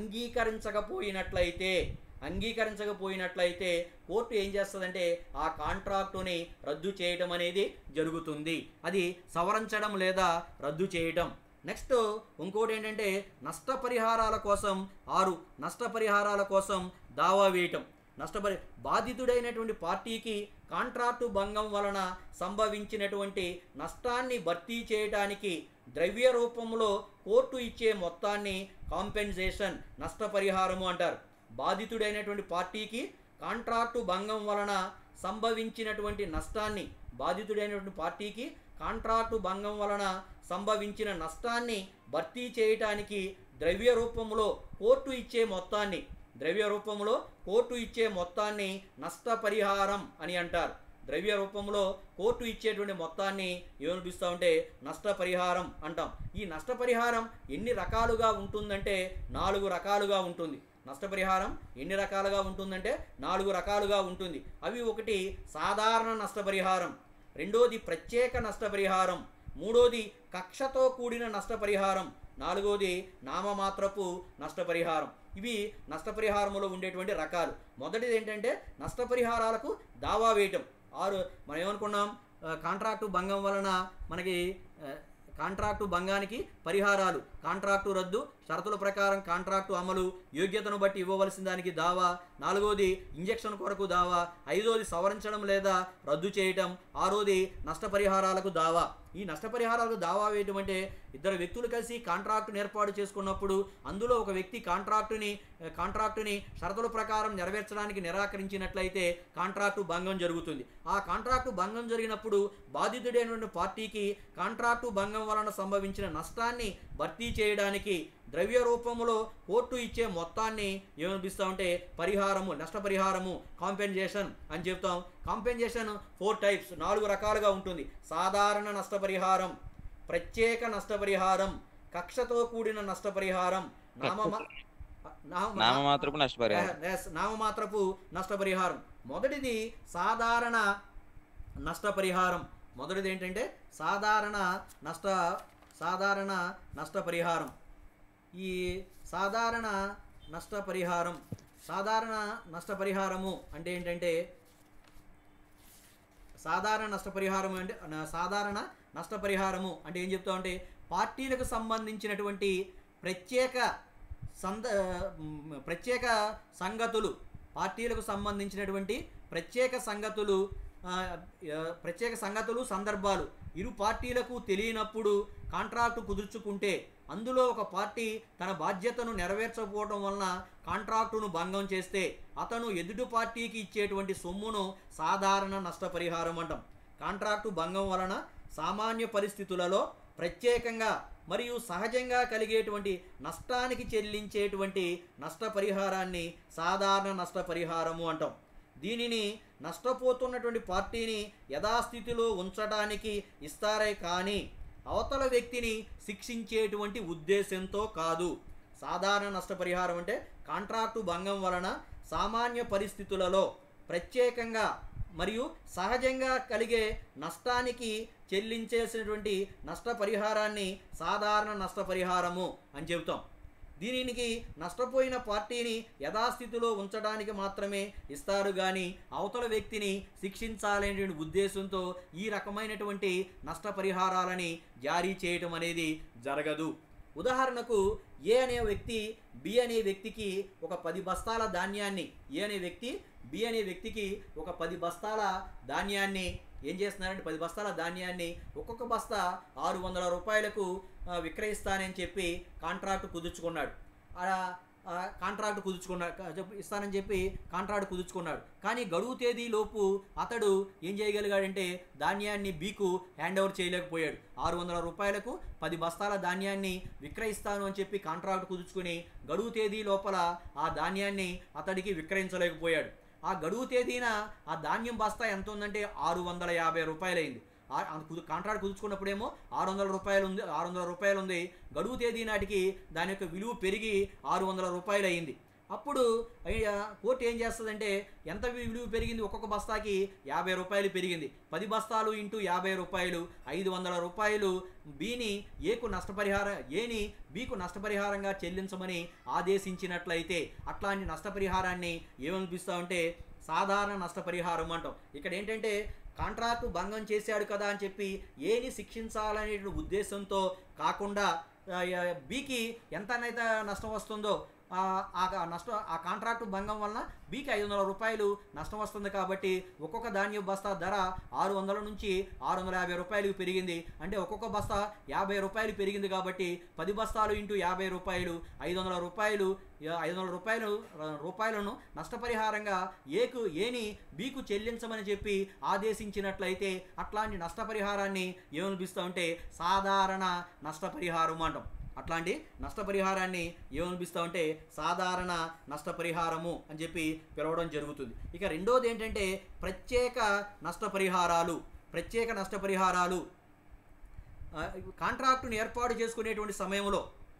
అంగీకరించకపోయినట్లయితే అంగీకరించకపోయినట్లయితే కోర్టు ఏం చేస్తుందంటే ఆ కాంట్రాక్టుని రద్దు చేయడం అనేది జరుగుతుంది అది సవరించడం లేదా రద్దు చేయటం నెక్స్ట్ ఇంకోటి ఏంటంటే నష్టపరిహారాల కోసం ఆరు నష్టపరిహారాల కోసం దావా వేయటం నష్టపరి బాధితుడైనటువంటి పార్టీకి కాంట్రాక్టు భంగం వలన సంభవించినటువంటి నష్టాన్ని భర్తీ చేయడానికి ద్రవ్య రూపంలో కోర్టు ఇచ్చే మొత్తాన్ని కాంపెన్సేషన్ నష్టపరిహారము అంటారు బాధితుడైనటువంటి పార్టీకి కాంట్రాక్టు భంగం వలన సంభవించినటువంటి నష్టాన్ని బాధితుడైనటువంటి పార్టీకి కాంట్రాక్టు భంగం వలన సంభవించిన నష్టాన్ని భర్తీ చేయటానికి ద్రవ్య రూపంలో కోర్టు ఇచ్చే మొత్తాన్ని ద్రవ్య రూపంలో కోర్టు ఇచ్చే మొత్తాన్ని నష్టపరిహారం అని అంటారు ద్రవ్య రూపంలో కోర్టు ఇచ్చేటువంటి మొత్తాన్ని ఏమని పిలుస్తా ఉంటే నష్టపరిహారం అంటాం ఈ నష్టపరిహారం ఎన్ని రకాలుగా ఉంటుందంటే నాలుగు రకాలుగా ఉంటుంది నష్టపరిహారం ఎన్ని రకాలుగా ఉంటుందంటే నాలుగు రకాలుగా ఉంటుంది అవి ఒకటి సాధారణ నష్టపరిహారం రెండోది ప్రత్యేక నష్టపరిహారం మూడోది కక్షతో కూడిన నష్టపరిహారం నాలుగోది నామమాత్రపు నష్టపరిహారం ఇవి నష్టపరిహారంలో ఉండేటువంటి రకాలు మొదటిది ఏంటంటే నష్టపరిహారాలకు దావా వేయటం ఆరు మనం ఏమనుకున్నాం ఆ, కాంట్రాక్టు భంగం వలన మనకి ఆ, కాంట్రాక్టు భంగానికి పరిహారాలు కాంట్రాక్టు రద్దు షరతుల ప్రకారం కాంట్రాక్టు అమలు యోగ్యతను బట్టి ఇవ్వవలసిన దానికి దావా నాలుగోది ఇంజెక్షన్ కొరకు దావా ఐదోది సవరించడం లేదా రద్దు చేయటం ఆరోది నష్టపరిహారాలకు దావా ఈ నష్టపరిహారాలకు దావా వేయటం అంటే ఇద్దరు వ్యక్తులు కలిసి కాంట్రాక్టును ఏర్పాటు చేసుకున్నప్పుడు అందులో ఒక వ్యక్తి కాంట్రాక్టుని ఆ, కాంట్రాక్టుని షరతుల ప్రకారం నెరవేర్చడానికి నిరాకరించినట్లయితే కాంట్రాక్టు భంగం జరుగుతుంది ఆ కాంట్రాక్టు భంగం జరిగినప్పుడు బాధితుడైనటువంటి పార్టీకి కాంట్రాక్టు భంగం వలన సంభవించిన నష్టాన్ని భర్తీ చేయడానికి ద్రవ్య రూపంలో కోర్టు ఇచ్చే మొత్తాన్ని ఏమనిపిస్తామంటే పరిహారము నష్టపరిహారము కాంపెన్సేషన్ అని చెప్తాం కాంపెన్సేషన్ ఫోర్ టైప్స్ నాలుగు రకాలుగా ఉంటుంది సాధారణ నష్టపరిహారం ప్రత్యేక నష్టపరిహారం కక్షతో కూడిన నష్టపరిహారం నామ నామమాత్రపు నష్టపరిహారం ఎస్, నామమాత్రపు నష్టపరిహారం మొదటిది సాధారణ నష్టపరిహారం మొదటిది ఏంటంటే సాధారణ నష్ట సాధారణ నష్టపరిహారం ఈ సాధారణ నష్టపరిహారం సాధారణ నష్టపరిహారము అంటే ఏంటంటే సాధారణ నష్టపరిహారం అంటే నా- సాధారణ నష్టపరిహారము అంటే ఏం చెప్తామంటే పార్టీలకు సంబంధించినటువంటి ప్రత్యేక సంద మ్, ప్రత్యేక సంగతులు పార్టీలకు సంబంధించినటువంటి ప్రత్యేక సంగతులు ఆ, ఆ, ప్రత్యేక సంగతులు సందర్భాలు ఇరు పార్టీలకు తెలియనప్పుడు కాంట్రాక్టు కుదుర్చుకుంటే అందులో ఒక పార్టీ తన బాధ్యతను నెరవేర్చకపోవడం వలన కాంట్రాక్టును భంగం చేస్తే అతను ఎదుటి పార్టీకి ఇచ్చేటువంటి సొమ్మును సాధారణ నష్టపరిహారం అంటాం కాంట్రాక్టు భంగం వలన సామాన్య పరిస్థితులలో ప్రత్యేకంగా మరియు సహజంగా కలిగేటువంటి నష్టానికి చెల్లించేటువంటి నష్టపరిహారాన్ని సాధారణ నష్టపరిహారము అంటాం దీనిని నష్టపోతున్నటువంటి పార్టీని యథాస్థితిలో ఉంచడానికి ఇస్తారే కానీ అవతల వ్యక్తిని శిక్షించేటువంటి ఉద్దేశంతో కాదు సాధారణ నష్టపరిహారం అంటే కాంట్రాక్టు భంగం వలన సామాన్య పరిస్థితులలో ప్రత్యేకంగా మరియు సహజంగా కలిగే నష్టానికి చెల్లించేసినటువంటి నష్టపరిహారాన్ని సాధారణ నష్టపరిహారము అని చెబుతాం దీనికి నష్టపోయిన పార్టీని యథాస్థితిలో ఉంచడానికి మాత్రమే ఇస్తారు కానీ అవతల వ్యక్తిని శిక్షించాలనేటువంటి ఉద్దేశంతో ఈ రకమైనటువంటి నష్టపరిహారాలని జారీ చేయటం అనేది జరగదు ఉదాహరణకు ఏ అనే వ్యక్తి బి అనే వ్యక్తికి ఒక పది బస్తాల ధాన్యాన్ని ఏ అనే వ్యక్తి బి అనే వ్యక్తికి ఒక పది బస్తాల ధాన్యాన్ని ఏం చేస్తున్నారంటే పది బస్తాల ధాన్యాన్ని ఒక్కొక్క బస్తా ఆరు వందల రూపాయలకు ఆ, విక్రయిస్తానని చెప్పి కాంట్రాక్ట్ కుదుర్చుకున్నాడు ఆ ఆ కాంట్రాక్ట్ కుదుర్చుకున్నాడు కా- చెప్పు- ఇస్తానని చెప్పి కాంట్రాక్ట్ కుదుర్చుకున్నాడు కానీ గడువు తేదీ లోపు అతడు ఏం చేయగలిగాడంటే ధాన్యాన్ని బీకు హ్యాండ్ ఓవర్ చేయలేకపోయాడు ఆరు వందల రూపాయలకు పది బస్తాల ధాన్యాన్ని విక్రయిస్తాను అని చెప్పి కాంట్రాక్ట్ కుదుర్చుకుని గడువు తేదీ లోపల ఆ ధాన్యాన్ని అతడికి విక్రయించలేకపోయాడు ఆ గడువు తేదీన ఆ ధాన్యం బస్తా ఎంత ఉందంటే ఆరు వందల యాభై రూపాయలైంది ఆ- ఆ కుదు- కాంట్రాక్ట్ కుదుర్చుకున్నప్పుడేమో ఆరు వందల రూపాయలు ఉంది ఆరు వందల రూపాయలు ఉంది గడువు తేదీ నాటికి దాని యొక్క విలువ పెరిగి ఆరు వందల రూపాయలు అయింది అప్పుడు అయ్య, కోర్టు ఏం చేస్తుందంటే ఎంత విలువ పెరిగింది ఒక్కొక్క బస్తాకి యాభై రూపాయలు పెరిగింది పది బస్తాలు ఇంటూ యాభై రూపాయలు ఐదు వందల రూపాయలు బీని ఏకు నష్టపరిహార ఏని బీకు నష్టపరిహారంగా చెల్లించమని ఆదేశించినట్లయితే అట్లాంటి నష్టపరిహారాన్ని ఏమనిపిస్తామంటే సాధారణ నష్టపరిహారం అంటాం ఇక్కడ ఏంటంటే కాంట్రాక్టు భంగం చేశాడు కదా అని చెప్పి ఏని శిక్షించాలనే ఉద్దేశంతో కాకుండా ఆ, ఆ, బీకి ఎంతనైతే నష్టం వస్తుందో ఆ, ఆ క- నష్టం ఆ కాంట్రాక్టు భంగం వలన బీకి ఐదు వందల రూపాయలు నష్టం వస్తుంది కాబట్టి ఒక్కొక్క ధాన్యం బస్తా ధర ఆరు వందల నుంచి ఆరు వందల యాభై రూపాయలకు పెరిగింది అంటే ఒక్కొక్క బస్తా యాభై రూపాయలు పెరిగింది కాబట్టి పది బస్తాలు ఇంటూ యాభై రూపాయలు ఐదు వందల రూపాయలు యా- ఐదు వందల రూపాయలు ర- రూపాయలను నష్టపరిహారంగా ఏకు ఏని బీకు చెల్లించమని చెప్పి ఆదేశించినట్లయితే అట్లాంటి నష్టపరిహారాన్ని ఏమనిపిస్తామంటే సాధారణ నష్టపరిహారం అంటాం అట్లాంటి నష్టపరిహారాన్ని ఏమనిపిస్తామంటే సాధారణ నష్టపరిహారము అని చెప్పి పిలవడం జరుగుతుంది ఇక రెండోది ఏంటంటే ప్రత్యేక నష్టపరిహారాలు ప్రత్యేక నష్టపరిహారాలు ఆ, కాంట్రాక్టును ఏర్పాటు చేసుకునేటువంటి సమయంలో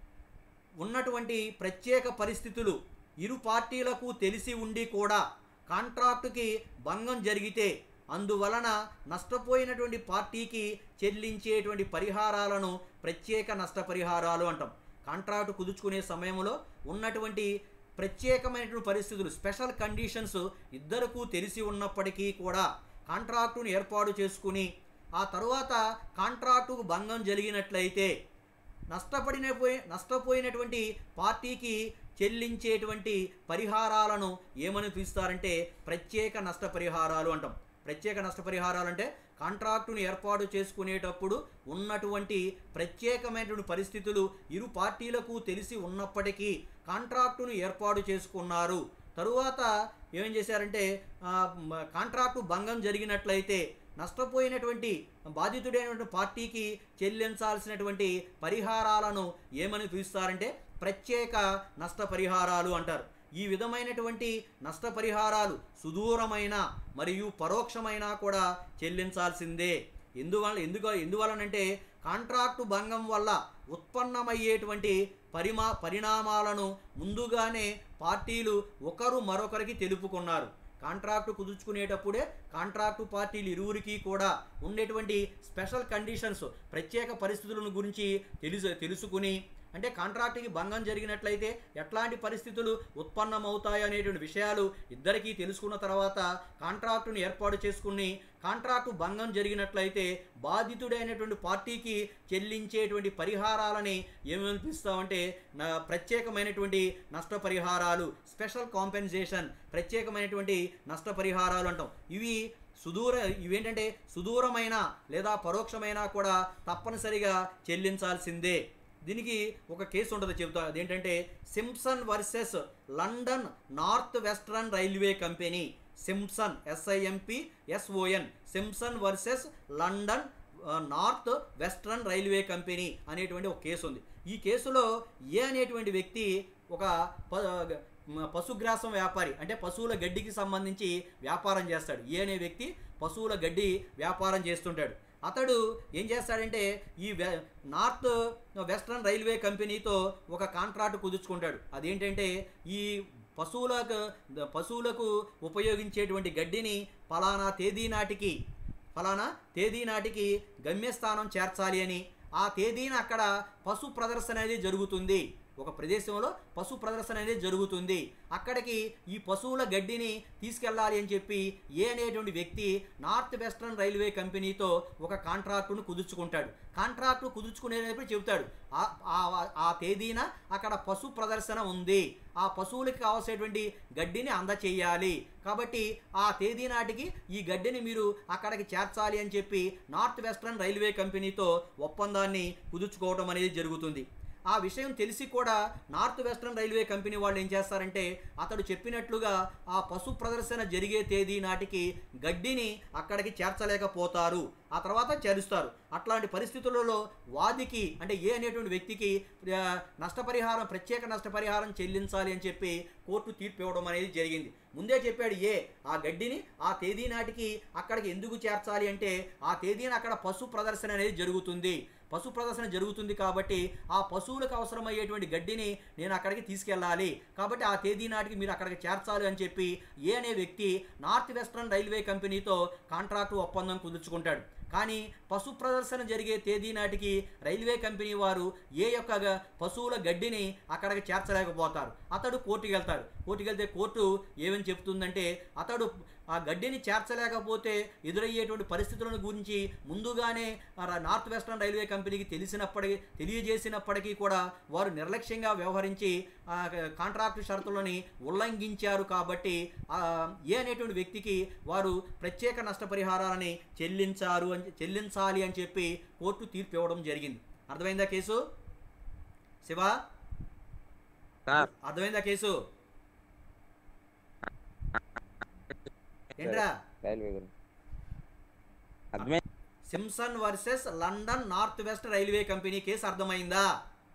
ఉన్నటువంటి ప్రత్యేక పరిస్థితులు ఇరు పార్టీలకు తెలిసి ఉండి కూడా కాంట్రాక్టుకి భంగం జరిగితే అందువలన నష్టపోయినటువంటి పార్టీకి చెల్లించేటువంటి పరిహారాలను ప్రత్యేక నష్టపరిహారాలు అంటాం కాంట్రాక్టు కుదుర్చుకునే సమయంలో ఉన్నటువంటి ప్రత్యేకమైనటువంటి పరిస్థితులు స్పెషల్ కండిషన్స్ ఇద్దరకు తెలిసి ఉన్నప్పటికీ కూడా కాంట్రాక్టును ఏర్పాటు చేసుకుని ఆ తరువాత కాంట్రాక్టుకు భంగం జరిగినట్లయితే నష్టపడిన పోయి నష్టపోయినటువంటి పార్టీకి చెల్లించేటువంటి పరిహారాలను ఏమని పిలుస్తారంటే ప్రత్యేక నష్టపరిహారాలు అంటాం ప్రత్యేక నష్టపరిహారాలు అంటే కాంట్రాక్టును ఏర్పాటు చేసుకునేటప్పుడు ఉన్నటువంటి ప్రత్యేకమైనటువంటి పరిస్థితులు ఇరు పార్టీలకు తెలిసి ఉన్నప్పటికీ కాంట్రాక్టును ఏర్పాటు చేసుకున్నారు తరువాత ఏం చేశారంటే ఆ, మ- కాంట్రాక్టు భంగం జరిగినట్లయితే నష్టపోయినటువంటి బాధితుడైనటువంటి పార్టీకి చెల్లించాల్సినటువంటి పరిహారాలను ఏమని పిలుస్తారంటే ప్రత్యేక నష్టపరిహారాలు అంటారు ఈ విధమైనటువంటి నష్టపరిహారాలు సుదూరమైన మరియు పరోక్షమైన కూడా చెల్లించాల్సిందే ఎందువల్ల ఎందుకు ఎందువలనంటే కాంట్రాక్టు భంగం వల్ల ఉత్పన్నమయ్యేటువంటి పరిమా పరిణామాలను ముందుగానే పార్టీలు ఒకరు మరొకరికి తెలుపుకున్నారు కాంట్రాక్టు కుదుర్చుకునేటప్పుడే కాంట్రాక్టు పార్టీలు ఇరువురికి కూడా ఉండేటువంటి స్పెషల్ కండిషన్స్ ప్రత్యేక పరిస్థితులను గురించి తెలుసు తెలుసుకుని అంటే కాంట్రాక్టుకి భంగం జరిగినట్లయితే ఎట్లాంటి పరిస్థితులు ఉత్పన్నమవుతాయి అనేటువంటి విషయాలు ఇద్దరికీ తెలుసుకున్న తర్వాత కాంట్రాక్టును ఏర్పాటు చేసుకుని కాంట్రాక్టు భంగం జరిగినట్లయితే బాధితుడైనటువంటి పార్టీకి చెల్లించేటువంటి పరిహారాలని ఏమనిపిస్తామంటే నా ప్రత్యేకమైనటువంటి నష్టపరిహారాలు స్పెషల్ కాంపెన్సేషన్ ప్రత్యేకమైనటువంటి నష్టపరిహారాలు అంటాం ఇవి సుదూర ఇవేంటంటే సుదూరమైన లేదా పరోక్షమైన కూడా తప్పనిసరిగా చెల్లించాల్సిందే దీనికి ఒక కేసు ఉంటుంది చెబుతా అదేంటంటే Simpson versus London North Western Railway Company Simpson S I M P S O N Simpson versus London ఆ, నార్త్ వెస్ట్రన్ రైల్వే కంపెనీ అనేటువంటి ఒక కేసు ఉంది ఈ కేసులో ఏ అనేటువంటి వ్యక్తి ఒక ప- మ- పశుగ్రాసం వ్యాపారి అంటే పశువుల గడ్డికి సంబంధించి వ్యాపారం చేస్తాడు ఏ అనే వ్యక్తి పశువుల గడ్డి వ్యాపారం చేస్తుంటాడు అతడు ఏం చేస్తాడంటే ఈ వె నార్త్ వెస్ట్రన్ రైల్వే కంపెనీతో ఒక కాంట్రాక్ట్ కుదుర్చుకుంటాడు అదేంటంటే ఈ పశువులకు పశువులకు ఉపయోగించేటువంటి గడ్డిని ఫలానా తేదీ నాటికి ఫలానా తేదీ నాటికి గమ్యస్థానం చేర్చాలి అని ఆ తేదీన అక్కడ పశు ప్రదర్శన అనేది జరుగుతుంది ఒక ప్రదేశంలో పశు ప్రదర్శన అనేది జరుగుతుంది అక్కడికి ఈ పశువుల గడ్డిని తీసుకెళ్ళాలి అని చెప్పి ఏ అనేటువంటి వ్యక్తి నార్త్ వెస్ట్రన్ రైల్వే కంపెనీతో ఒక కాంట్రాక్టును కుదుర్చుకుంటాడు కాంట్రాక్టు కుదుర్చుకునేటప్పుడు చెబుతాడు ఆ- ఆ- ఆ తేదీన అక్కడ పశు ప్రదర్శన ఉంది ఆ పశువులకి కావాల్సినటువంటి గడ్డిని అందచేయాలి కాబట్టి ఆ తేదీ నాటికి ఈ గడ్డిని మీరు అక్కడికి చేర్చాలి అని చెప్పి నార్త్ వెస్ట్రన్ రైల్వే కంపెనీతో ఒప్పందాన్ని కుదుర్చుకోవడం అనేది జరుగుతుంది ఆ విషయం తెలిసి కూడా నార్త్ వెస్ట్రన్ రైల్వే కంపెనీ వాళ్ళు ఏం చేస్తారంటే అతడు చెప్పినట్లుగా ఆ పశు ప్రదర్శన జరిగే తేదీ నాటికి గడ్డిని అక్కడికి చేర్చలేకపోతారు ఆ తర్వాత చేరుస్తారు అట్లాంటి పరిస్థితులలో వాదికి అంటే ఏ అనేటువంటి వ్యక్తికి ఆ, నష్టపరిహారం ప్రత్యేక నష్టపరిహారం చెల్లించాలి అని చెప్పి కోర్టు తీర్పు ఇవ్వడం అనేది జరిగింది ముందే చెప్పాడు ఏ ఆ గడ్డిని ఆ తేదీ నాటికి అక్కడికి ఎందుకు చేర్చాలి అంటే ఆ తేదీన అక్కడ పశు ప్రదర్శన అనేది జరుగుతుంది పశు ప్రదర్శన జరుగుతుంది కాబట్టి ఆ పశువులకు అవసరమయ్యేటువంటి గడ్డిని నేను అక్కడికి తీసుకెళ్ళాలి కాబట్టి ఆ తేదీ నాటికి మీరు అక్కడికి చేర్చాలి అని చెప్పి ఏ అనే వ్యక్తి నార్త్ వెస్ట్రన్ రైల్వే కంపెనీతో కాంట్రాక్టు ఒప్పందం కుదుర్చుకుంటాడు కానీ పశు ప్రదర్శన జరిగే తేదీ నాటికి రైల్వే కంపెనీ వారు ఏ యొక్క గ- పశువుల గడ్డిని అక్కడికి చేర్చలేకపోతారు అతడు కోర్టుకి వెళ్తాడు కోర్టుకి వెళ్తే కోర్టు ఏమని చెప్తుందంటే అతడు ఆ గడ్డిని చేర్చలేకపోతే ఎదురయ్యేటువంటి పరిస్థితులను గురించి ముందుగానే ఆ ర- నార్త్ వెస్ట్రన్ రైల్వే కంపెనీకి తెలిసినప్పటికీ తెలియజేసినప్పటికీ కూడా వారు నిర్లక్ష్యంగా వ్యవహరించి ఆ క- కాంట్రాక్టు షరతులని ఉల్లంఘించారు కాబట్టి ఆ, ఏ అనేటువంటి వ్యక్తికి వారు ప్రత్యేక నష్టపరిహారాలని చెల్లించారు అని చెల్లించాలి అని చెప్పి కోర్టు తీర్పు ఇవ్వడం జరిగింది అర్థమైందా కేసు శివ సార్ అర్థమైందా కేసు ఏంట్రా రైల్వే గురించి అర్థమైంది Simpson versus London North West Railway Company case అర్థమైందా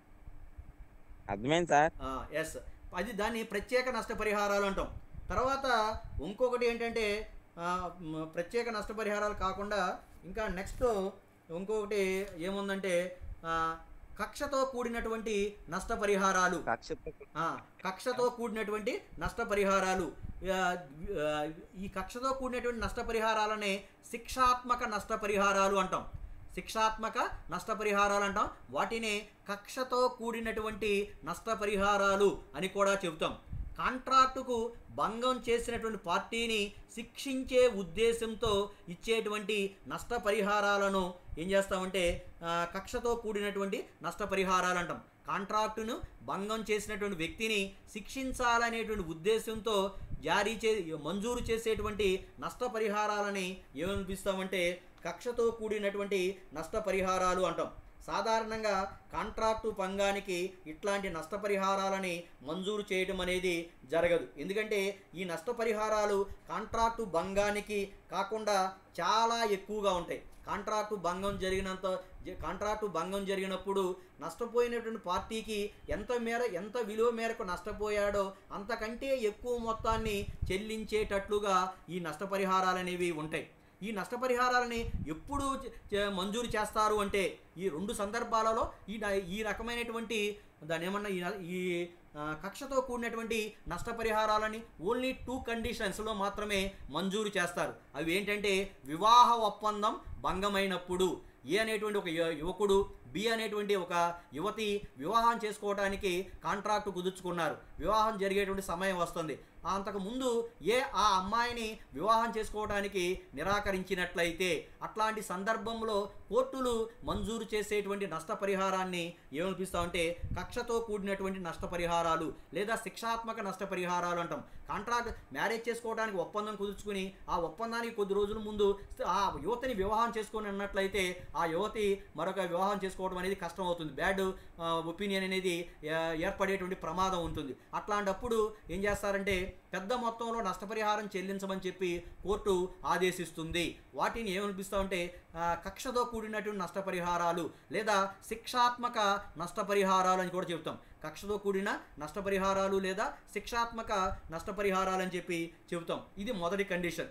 అర్థమైంది సార్ ఎస్ అది దాన్ని ప్రత్యేక నష్టపరిహారాలు అంటాం తర్వాత ఇంకొకటి ఏంటంటే ఆ, మ్, ప్రత్యేక నష్టపరిహారాలు కాకుండా ఇంకా నెక్స్ట్ ఇంకొకటి ఏముందంటే ఆ, కక్షతో కూడినటువంటి నష్టపరిహారాలు కక్షతో ఆ, కక్షతో కూడినటువంటి నష్టపరిహారాలు ఆ, ఆ, ఈ కక్షతో కూడినటువంటి నష్టపరిహారాలనే శిక్షాత్మక నష్టపరిహారాలు అంటాం శిక్షాత్మక నష్టపరిహారాలు అంటాం వాటిని కక్షతో కూడినటువంటి నష్టపరిహారాలు అని కూడా చెబుతాం కాంట్రాక్టుకు భంగం చేసినటువంటి పార్టీని శిక్షించే ఉద్దేశంతో ఇచ్చేటువంటి నష్టపరిహారాలను ఏం చేస్తామంటే ఆ, కక్షతో కూడినటువంటి నష్టపరిహారాలు అంటాం కాంట్రాక్టును భంగం చేసినటువంటి వ్యక్తిని శిక్షించాలనేటువంటి ఉద్దేశంతో జారీ చే మంజూరు చేసేటువంటి నష్టపరిహారాలని ఏమనిపిస్తామంటే కక్షతో కూడినటువంటి నష్టపరిహారాలు అంటాం సాధారణంగా కాంట్రాక్టు భంగానికి ఇట్లాంటి నష్టపరిహారాలని మంజూరు చేయడం అనేది జరగదు ఎందుకంటే ఈ నష్టపరిహారాలు కాంట్రాక్టు భంగానికి కాకుండా చాలా ఎక్కువగా ఉంటాయి కాంట్రాక్టు భంగం జరిగినంత జ- కాంట్రాక్టు భంగం జరిగినప్పుడు నష్టపోయినటువంటి పార్టీకి ఎంత మేర ఎంత విలువ మేరకు నష్టపోయాడో అంతకంటే ఎక్కువ మొత్తాన్ని చెల్లించేటట్లుగా ఈ నష్టపరిహారాలు అనేవి ఉంటాయి ఈ నష్టపరిహారాలని ఎప్పుడు చ- చ- మంజూరు చేస్తారు అంటే ఈ రెండు సందర్భాలలో ఈ న- ఈ రకమైనటువంటి దాని ఏమన్నా ఈ న- ఈ ఆ, కక్షతో కూడినటువంటి నష్టపరిహారాలని ఓన్లీ టూ కండిషన్స్లో మాత్రమే మంజూరు చేస్తారు అవి ఏంటంటే వివాహ ఒప్పందం భంగమైనప్పుడు ఏ అనేటువంటి ఒక యువ- యువకుడు బి అనేటువంటి ఒక యువతి వివాహం చేసుకోవడానికి కాంట్రాక్ట్ కుదుర్చుకున్నారు వివాహం జరిగేటువంటి సమయం వస్తుంది అంతకు ముందు ఏ ఆ అమ్మాయిని వివాహం చేసుకోవడానికి నిరాకరించినట్లయితే అట్లాంటి సందర్భంలో కోర్టులు మంజూరు చేసేటువంటి నష్టపరిహారాన్ని ఏమనిపిస్తామంటే కక్షతో కూడినటువంటి నష్టపరిహారాలు లేదా శిక్షాత్మక నష్టపరిహారాలు అంటాం కాంట్రాక్ట్ మ్యారేజ్ చేసుకోవడానికి ఒప్పందం కుదుర్చుకుని ఆ ఒప్పందానికి కొద్ది రోజుల ముందు ఆ యువతిని వివాహం చేసుకొని అన్నట్లయితే ఆ యువతి మరొక వివాహం చేసుకోవడం అనేది కష్టం అవుతుంది బ్యాడ్ ఒపీనియన్ అనేది ఆ, ఏర్పడేటువంటి ప్రమాదం ఉంటుంది అట్లాంటప్పుడు ఏం చేస్తారంటే పెద్ద మొత్తంలో నష్టపరిహారం చెల్లించమని చెప్పి కోర్టు ఆదేశిస్తుంది వాటిని ఏమనిపిస్తామంటే ఆ, కక్షతో కూడినటువంటి నష్టపరిహారాలు లేదా శిక్షాత్మక నష్టపరిహారాలు అని కూడా చెబుతాం కక్షతో కూడిన నష్టపరిహారాలు లేదా శిక్షాత్మక నష్టపరిహారాలు అని చెప్పి చెబుతాం ఇది మొదటి కండిషన్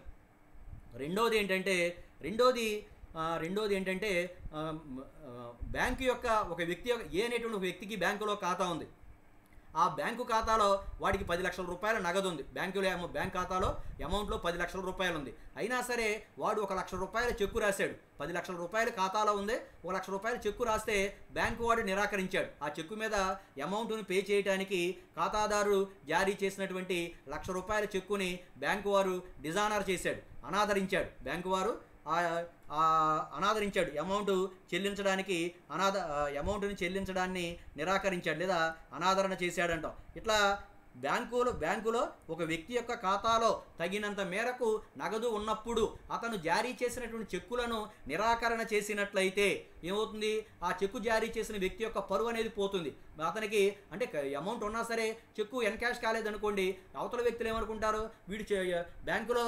రెండోది ఏంటంటే రెండోది ఆ, రెండోది ఏంటంటే ఆ, మ్, ఆ, బ్యాంకు యొక్క ఒక వ్యక్తి యొక్క ఏ అనేటువంటి ఒక వ్యక్తికి బ్యాంకులో ఖాతా ఉంది ఆ బ్యాంకు ఖాతాలో వాడికి పది లక్షల రూపాయల నగదు ఉంది బ్యాంకులో ఏమో బ్యాంక్ ఖాతాలో అమౌంట్లో పది లక్షల రూపాయలు ఉంది అయినా సరే వాడు ఒక లక్ష రూపాయల చెక్కు రాశాడు పది లక్షల రూపాయలు ఖాతాలో ఉంది ఒక లక్ష రూపాయల చెక్కు రాస్తే బ్యాంకు వాడు నిరాకరించాడు ఆ చెక్కు మీద అమౌంట్ను పే చేయడానికి ఖాతాదారు జారీ చేసినటువంటి లక్ష రూపాయల చెక్కుని బ్యాంకు వారు డిజానర్ చేశాడు అనాదరించాడు బ్యాంకు వారు ఆ ఆ అనాదరించాడు అమౌంట్ చెల్లించడానికి అనాథ అమౌంట్ని చెల్లించడాన్ని నిరాకరించాడు లేదా అనాదరణ చేశాడంటాం ఇట్లా బ్యాంకులో బ్యాంకులో ఒక వ్యక్తి యొక్క ఖాతాలో తగినంత మేరకు నగదు ఉన్నప్పుడు అతను జారీ చేసినటువంటి చెక్కులను నిరాకరణ చేసినట్లయితే ఏమవుతుంది ఆ చెక్కు జారీ చేసిన వ్యక్తి యొక్క పరువు అనేది పోతుంది అతనికి అంటే అమౌంట్ ఉన్నా సరే చెక్కు ఎన్కాష్ కాలేదనుకోండి అవతల వ్యక్తులు ఏమనుకుంటారు వీడు చె- బ్యాంకులో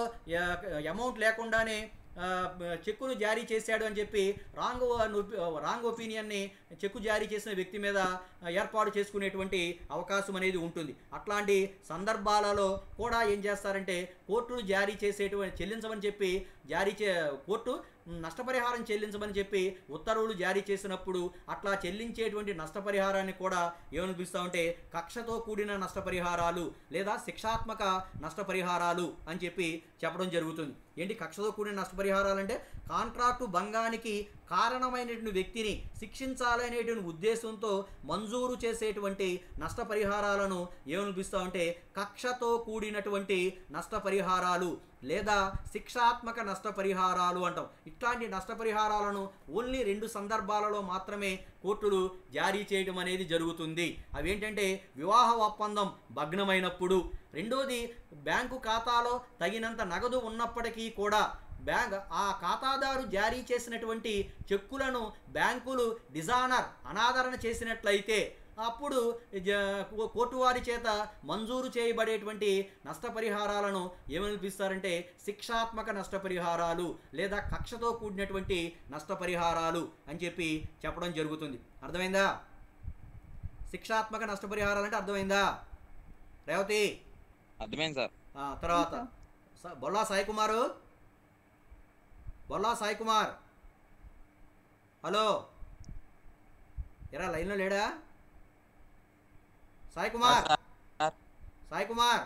అమౌంట్ లేకుండానే ఆ, చెక్కును జారీ చేశాడు అని చెప్పి రాంగ్ రాంగ్ ఒపీనియన్ని చెక్కు జారీ చేసిన వ్యక్తి మీద ఏర్పాటు చేసుకునేటువంటి అవకాశం అనేది ఉంటుంది అట్లాంటి సందర్భాలలో కూడా ఏం చేస్తారంటే కోర్టులు జారీ చేసేటువంటి చెల్లించమని చెప్పి జారీ చే కోర్టు నష్టపరిహారం చెల్లించమని చెప్పి ఉత్తర్వులు జారీ చేసినప్పుడు అట్లా చెల్లించేటువంటి నష్టపరిహారాన్ని కూడా ఏమనిపిస్తామంటే కక్షతో కూడిన నష్టపరిహారాలు లేదా శిక్షాత్మక నష్టపరిహారాలు అని చెప్పి చెప్పడం జరుగుతుంది ఏంటి కక్షతో కూడిన నష్టపరిహారాలు అంటే కాంట్రాక్టు భంగానికి కారణమైనటువంటి వ్యక్తిని శిక్షించాలనేటువంటి ఉద్దేశంతో మంజూరు చేసేటువంటి నష్టపరిహారాలను ఏమనిపిస్తామంటే కక్షతో కూడినటువంటి నష్టపరిహారాలు లేదా శిక్షాత్మక నష్టపరిహారాలు అంటాం ఇట్లాంటి నష్టపరిహారాలను ఓన్లీ రెండు సందర్భాలలో మాత్రమే కోర్టులు జారీ చేయడం అనేది జరుగుతుంది అవేంటంటే వివాహ ఒప్పందం భగ్నమైనప్పుడు రెండోది బ్యాంకు ఖాతాలో తగినంత నగదు ఉన్నప్పటికీ కూడా బ్యాంక్ ఆ ఖాతాదారు జారీ చేసినటువంటి చెక్కులను బ్యాంకులు డిజానర్ అనాదరణ చేసినట్లయితే అప్పుడు జ- కో- కోర్టు వారి చేత మంజూరు చేయబడేటువంటి నష్టపరిహారాలను ఏమనిపిస్తారంటే శిక్షాత్మక నష్టపరిహారాలు లేదా కక్షతో కూడినటువంటి నష్టపరిహారాలు అని చెప్పి చెప్పడం జరుగుతుంది అర్థమైందా శిక్షాత్మక నష్టపరిహారాలు అంటే అర్థమైందా రేవతి అర్థమైంది సార్ ఆ, తర్వాత స- బొల్లా సాయి కుమారు బొల్లా సాయి కుమార్ హలో ఎరా లైన్లో లేడా సాయి కుమార్ సార్. సాయి కుమార్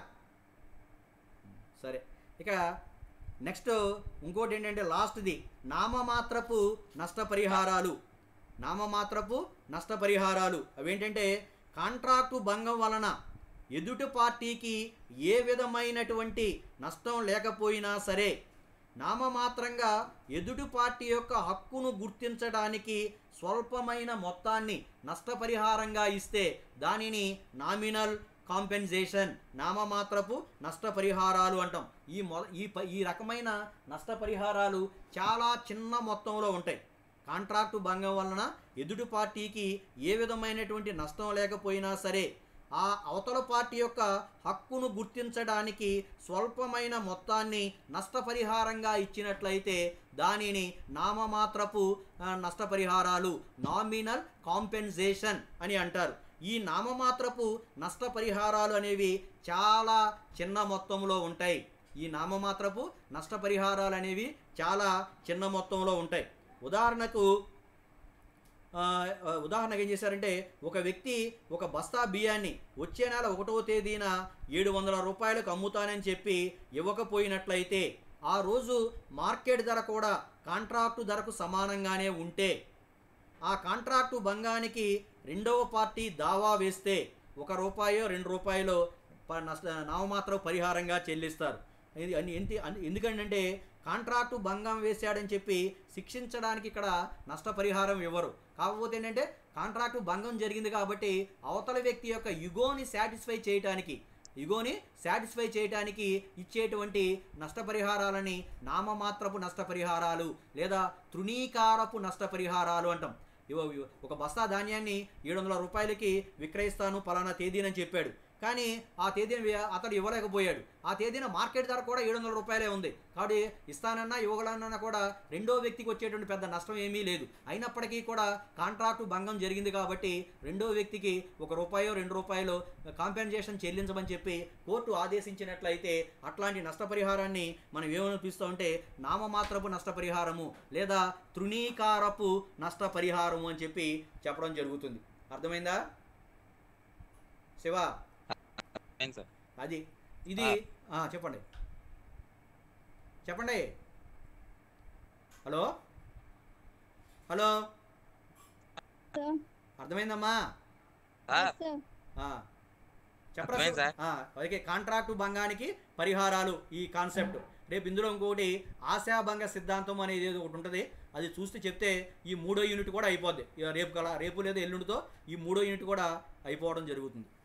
సరే ఇక నెక్స్ట్ ఇంకోటి ఏంటంటే లాస్ట్ది నామమాత్రపు నష్టపరిహారాలు నామమాత్రపు నష్టపరిహారాలు అవేంటంటే కాంట్రాక్టు భంగం వలన ఎదుటి పార్టీకి ఏ విధమైనటువంటి నష్టం లేకపోయినా సరే నామమాత్రంగా ఎదుటి పార్టీ యొక్క హక్కును గుర్తించడానికి స్వల్పమైన మొత్తాన్ని నష్టపరిహారంగా ఇస్తే దానిని నామినల్ కాంపెన్సేషన్ నామమాత్రపు నష్టపరిహారాలు అంటాం ఈ మొ ఈ ప ఈ రకమైన నష్టపరిహారాలు చాలా చిన్న మొత్తంలో ఉంటాయి కాంట్రాక్టు భంగం వలన ఎదుటి పార్టీకి ఏ విధమైనటువంటి నష్టం లేకపోయినా సరే ఆ అవతల పార్టీ యొక్క హక్కును గుర్తించడానికి స్వల్పమైన మొత్తాన్ని నష్టపరిహారంగా ఇచ్చినట్లయితే దానిని నామమాత్రపు ఆ, నష్టపరిహారాలు నామినల్ కాంపెన్సేషన్ అని అంటారు ఈ నామమాత్రపు నష్టపరిహారాలు అనేవి చాలా చిన్న మొత్తంలో ఉంటాయి ఈ నామమాత్రపు నష్టపరిహారాలు అనేవి చాలా చిన్న మొత్తంలో ఉంటాయి ఉదాహరణకు ఆ, ఆ, ఉదాహరణకు ఏం చేశారంటే ఒక వ్యక్తి ఒక బస్తా బియ్యాన్ని వచ్చే నెల ఒకటవ తేదీన ఏడు వందల రూపాయలకు అమ్ముతానని చెప్పి ఇవ్వకపోయినట్లయితే ఆ రోజు మార్కెట్ ధర కూడా కాంట్రాక్టు ధరకు సమానంగానే ఉంటే ఆ కాంట్రాక్టు భంగానికి రెండవ పార్టీ దావా వేస్తే ఒక రూపాయో రెండు రూపాయలు ప- నష్ట నామమాత్రం పరిహారంగా చెల్లిస్తారు ఇది అన్ని ఎంతి అన్ని- ఎందుకంటే కాంట్రాక్టు భంగం వేశాడని చెప్పి శిక్షించడానికి ఇక్కడ నష్టపరిహారం ఇవ్వరు కాకపోతే ఏంటంటే కాంట్రాక్టు భంగం జరిగింది కాబట్టి అవతల వ్యక్తి యొక్క యుగోని సాటిస్ఫై చేయటానికి ఇగోని సాటిస్ఫై చేయడానికి ఇచ్చేటువంటి నష్టపరిహారాలని నామమాత్రపు నష్టపరిహారాలు లేదా తృణీకారపు నష్టపరిహారాలు అంటాం ఇవ ఇవ- ఒక బస్తా ధాన్యాన్ని ఏడు వందల రూపాయలకి విక్రయిస్తాను పలానా తేదీనని చెప్పాడు కానీ ఆ తేదీన వే- అతడు ఇవ్వలేకపోయాడు ఆ తేదీన మార్కెట్ ధర కూడా ఏడు వందల రూపాయలే ఉంది కాబట్టి ఇస్తానన్నా ఇవ్వగలనన్నా కూడా రెండో వ్యక్తికి వచ్చేటువంటి పెద్ద నష్టం ఏమీ లేదు అయినప్పటికీ కూడా కాంట్రాక్టు భంగం జరిగింది కాబట్టి రెండో వ్యక్తికి ఒక రూపాయో రెండు రూపాయలు కాంపెన్సేషన్ చెల్లించమని చెప్పి కోర్టు ఆదేశించినట్లయితే అట్లాంటి నష్టపరిహారాన్ని మనం ఏమనిపిస్తూ ఉంటే నామమాత్రపు నష్టపరిహారము లేదా తృణీకారపు నష్టపరిహారము అని చెప్పి చెప్పడం జరుగుతుంది అర్థమైందా శివ ఏంటి సార్ అది ఇది ఆ, చెప్పండి చెప్పండి హలో హలో సార్ అర్థమైందమ్మా సార్ సార్ ఆ, చెప్పరా అర్థమైంది సు- ఆ, ఓకే కాంట్రాక్టు భంగానికి పరిహారాలు ఈ కాన్సెప్ట్ రేపు ఇందులో ఇంకొకటి ఆశాభంగ సిద్ధాంతం అనేది ఏదో ఒకటి ఉంటుంది అది చూస్తే చెప్తే ఈ మూడో యూనిట్ కూడా అయిపోద్ది ఇక రేపు కల రేపు లేదా ఎల్లుండితో ఈ మూడో యూనిట్ కూడా అయిపోవడం జరుగుతుంది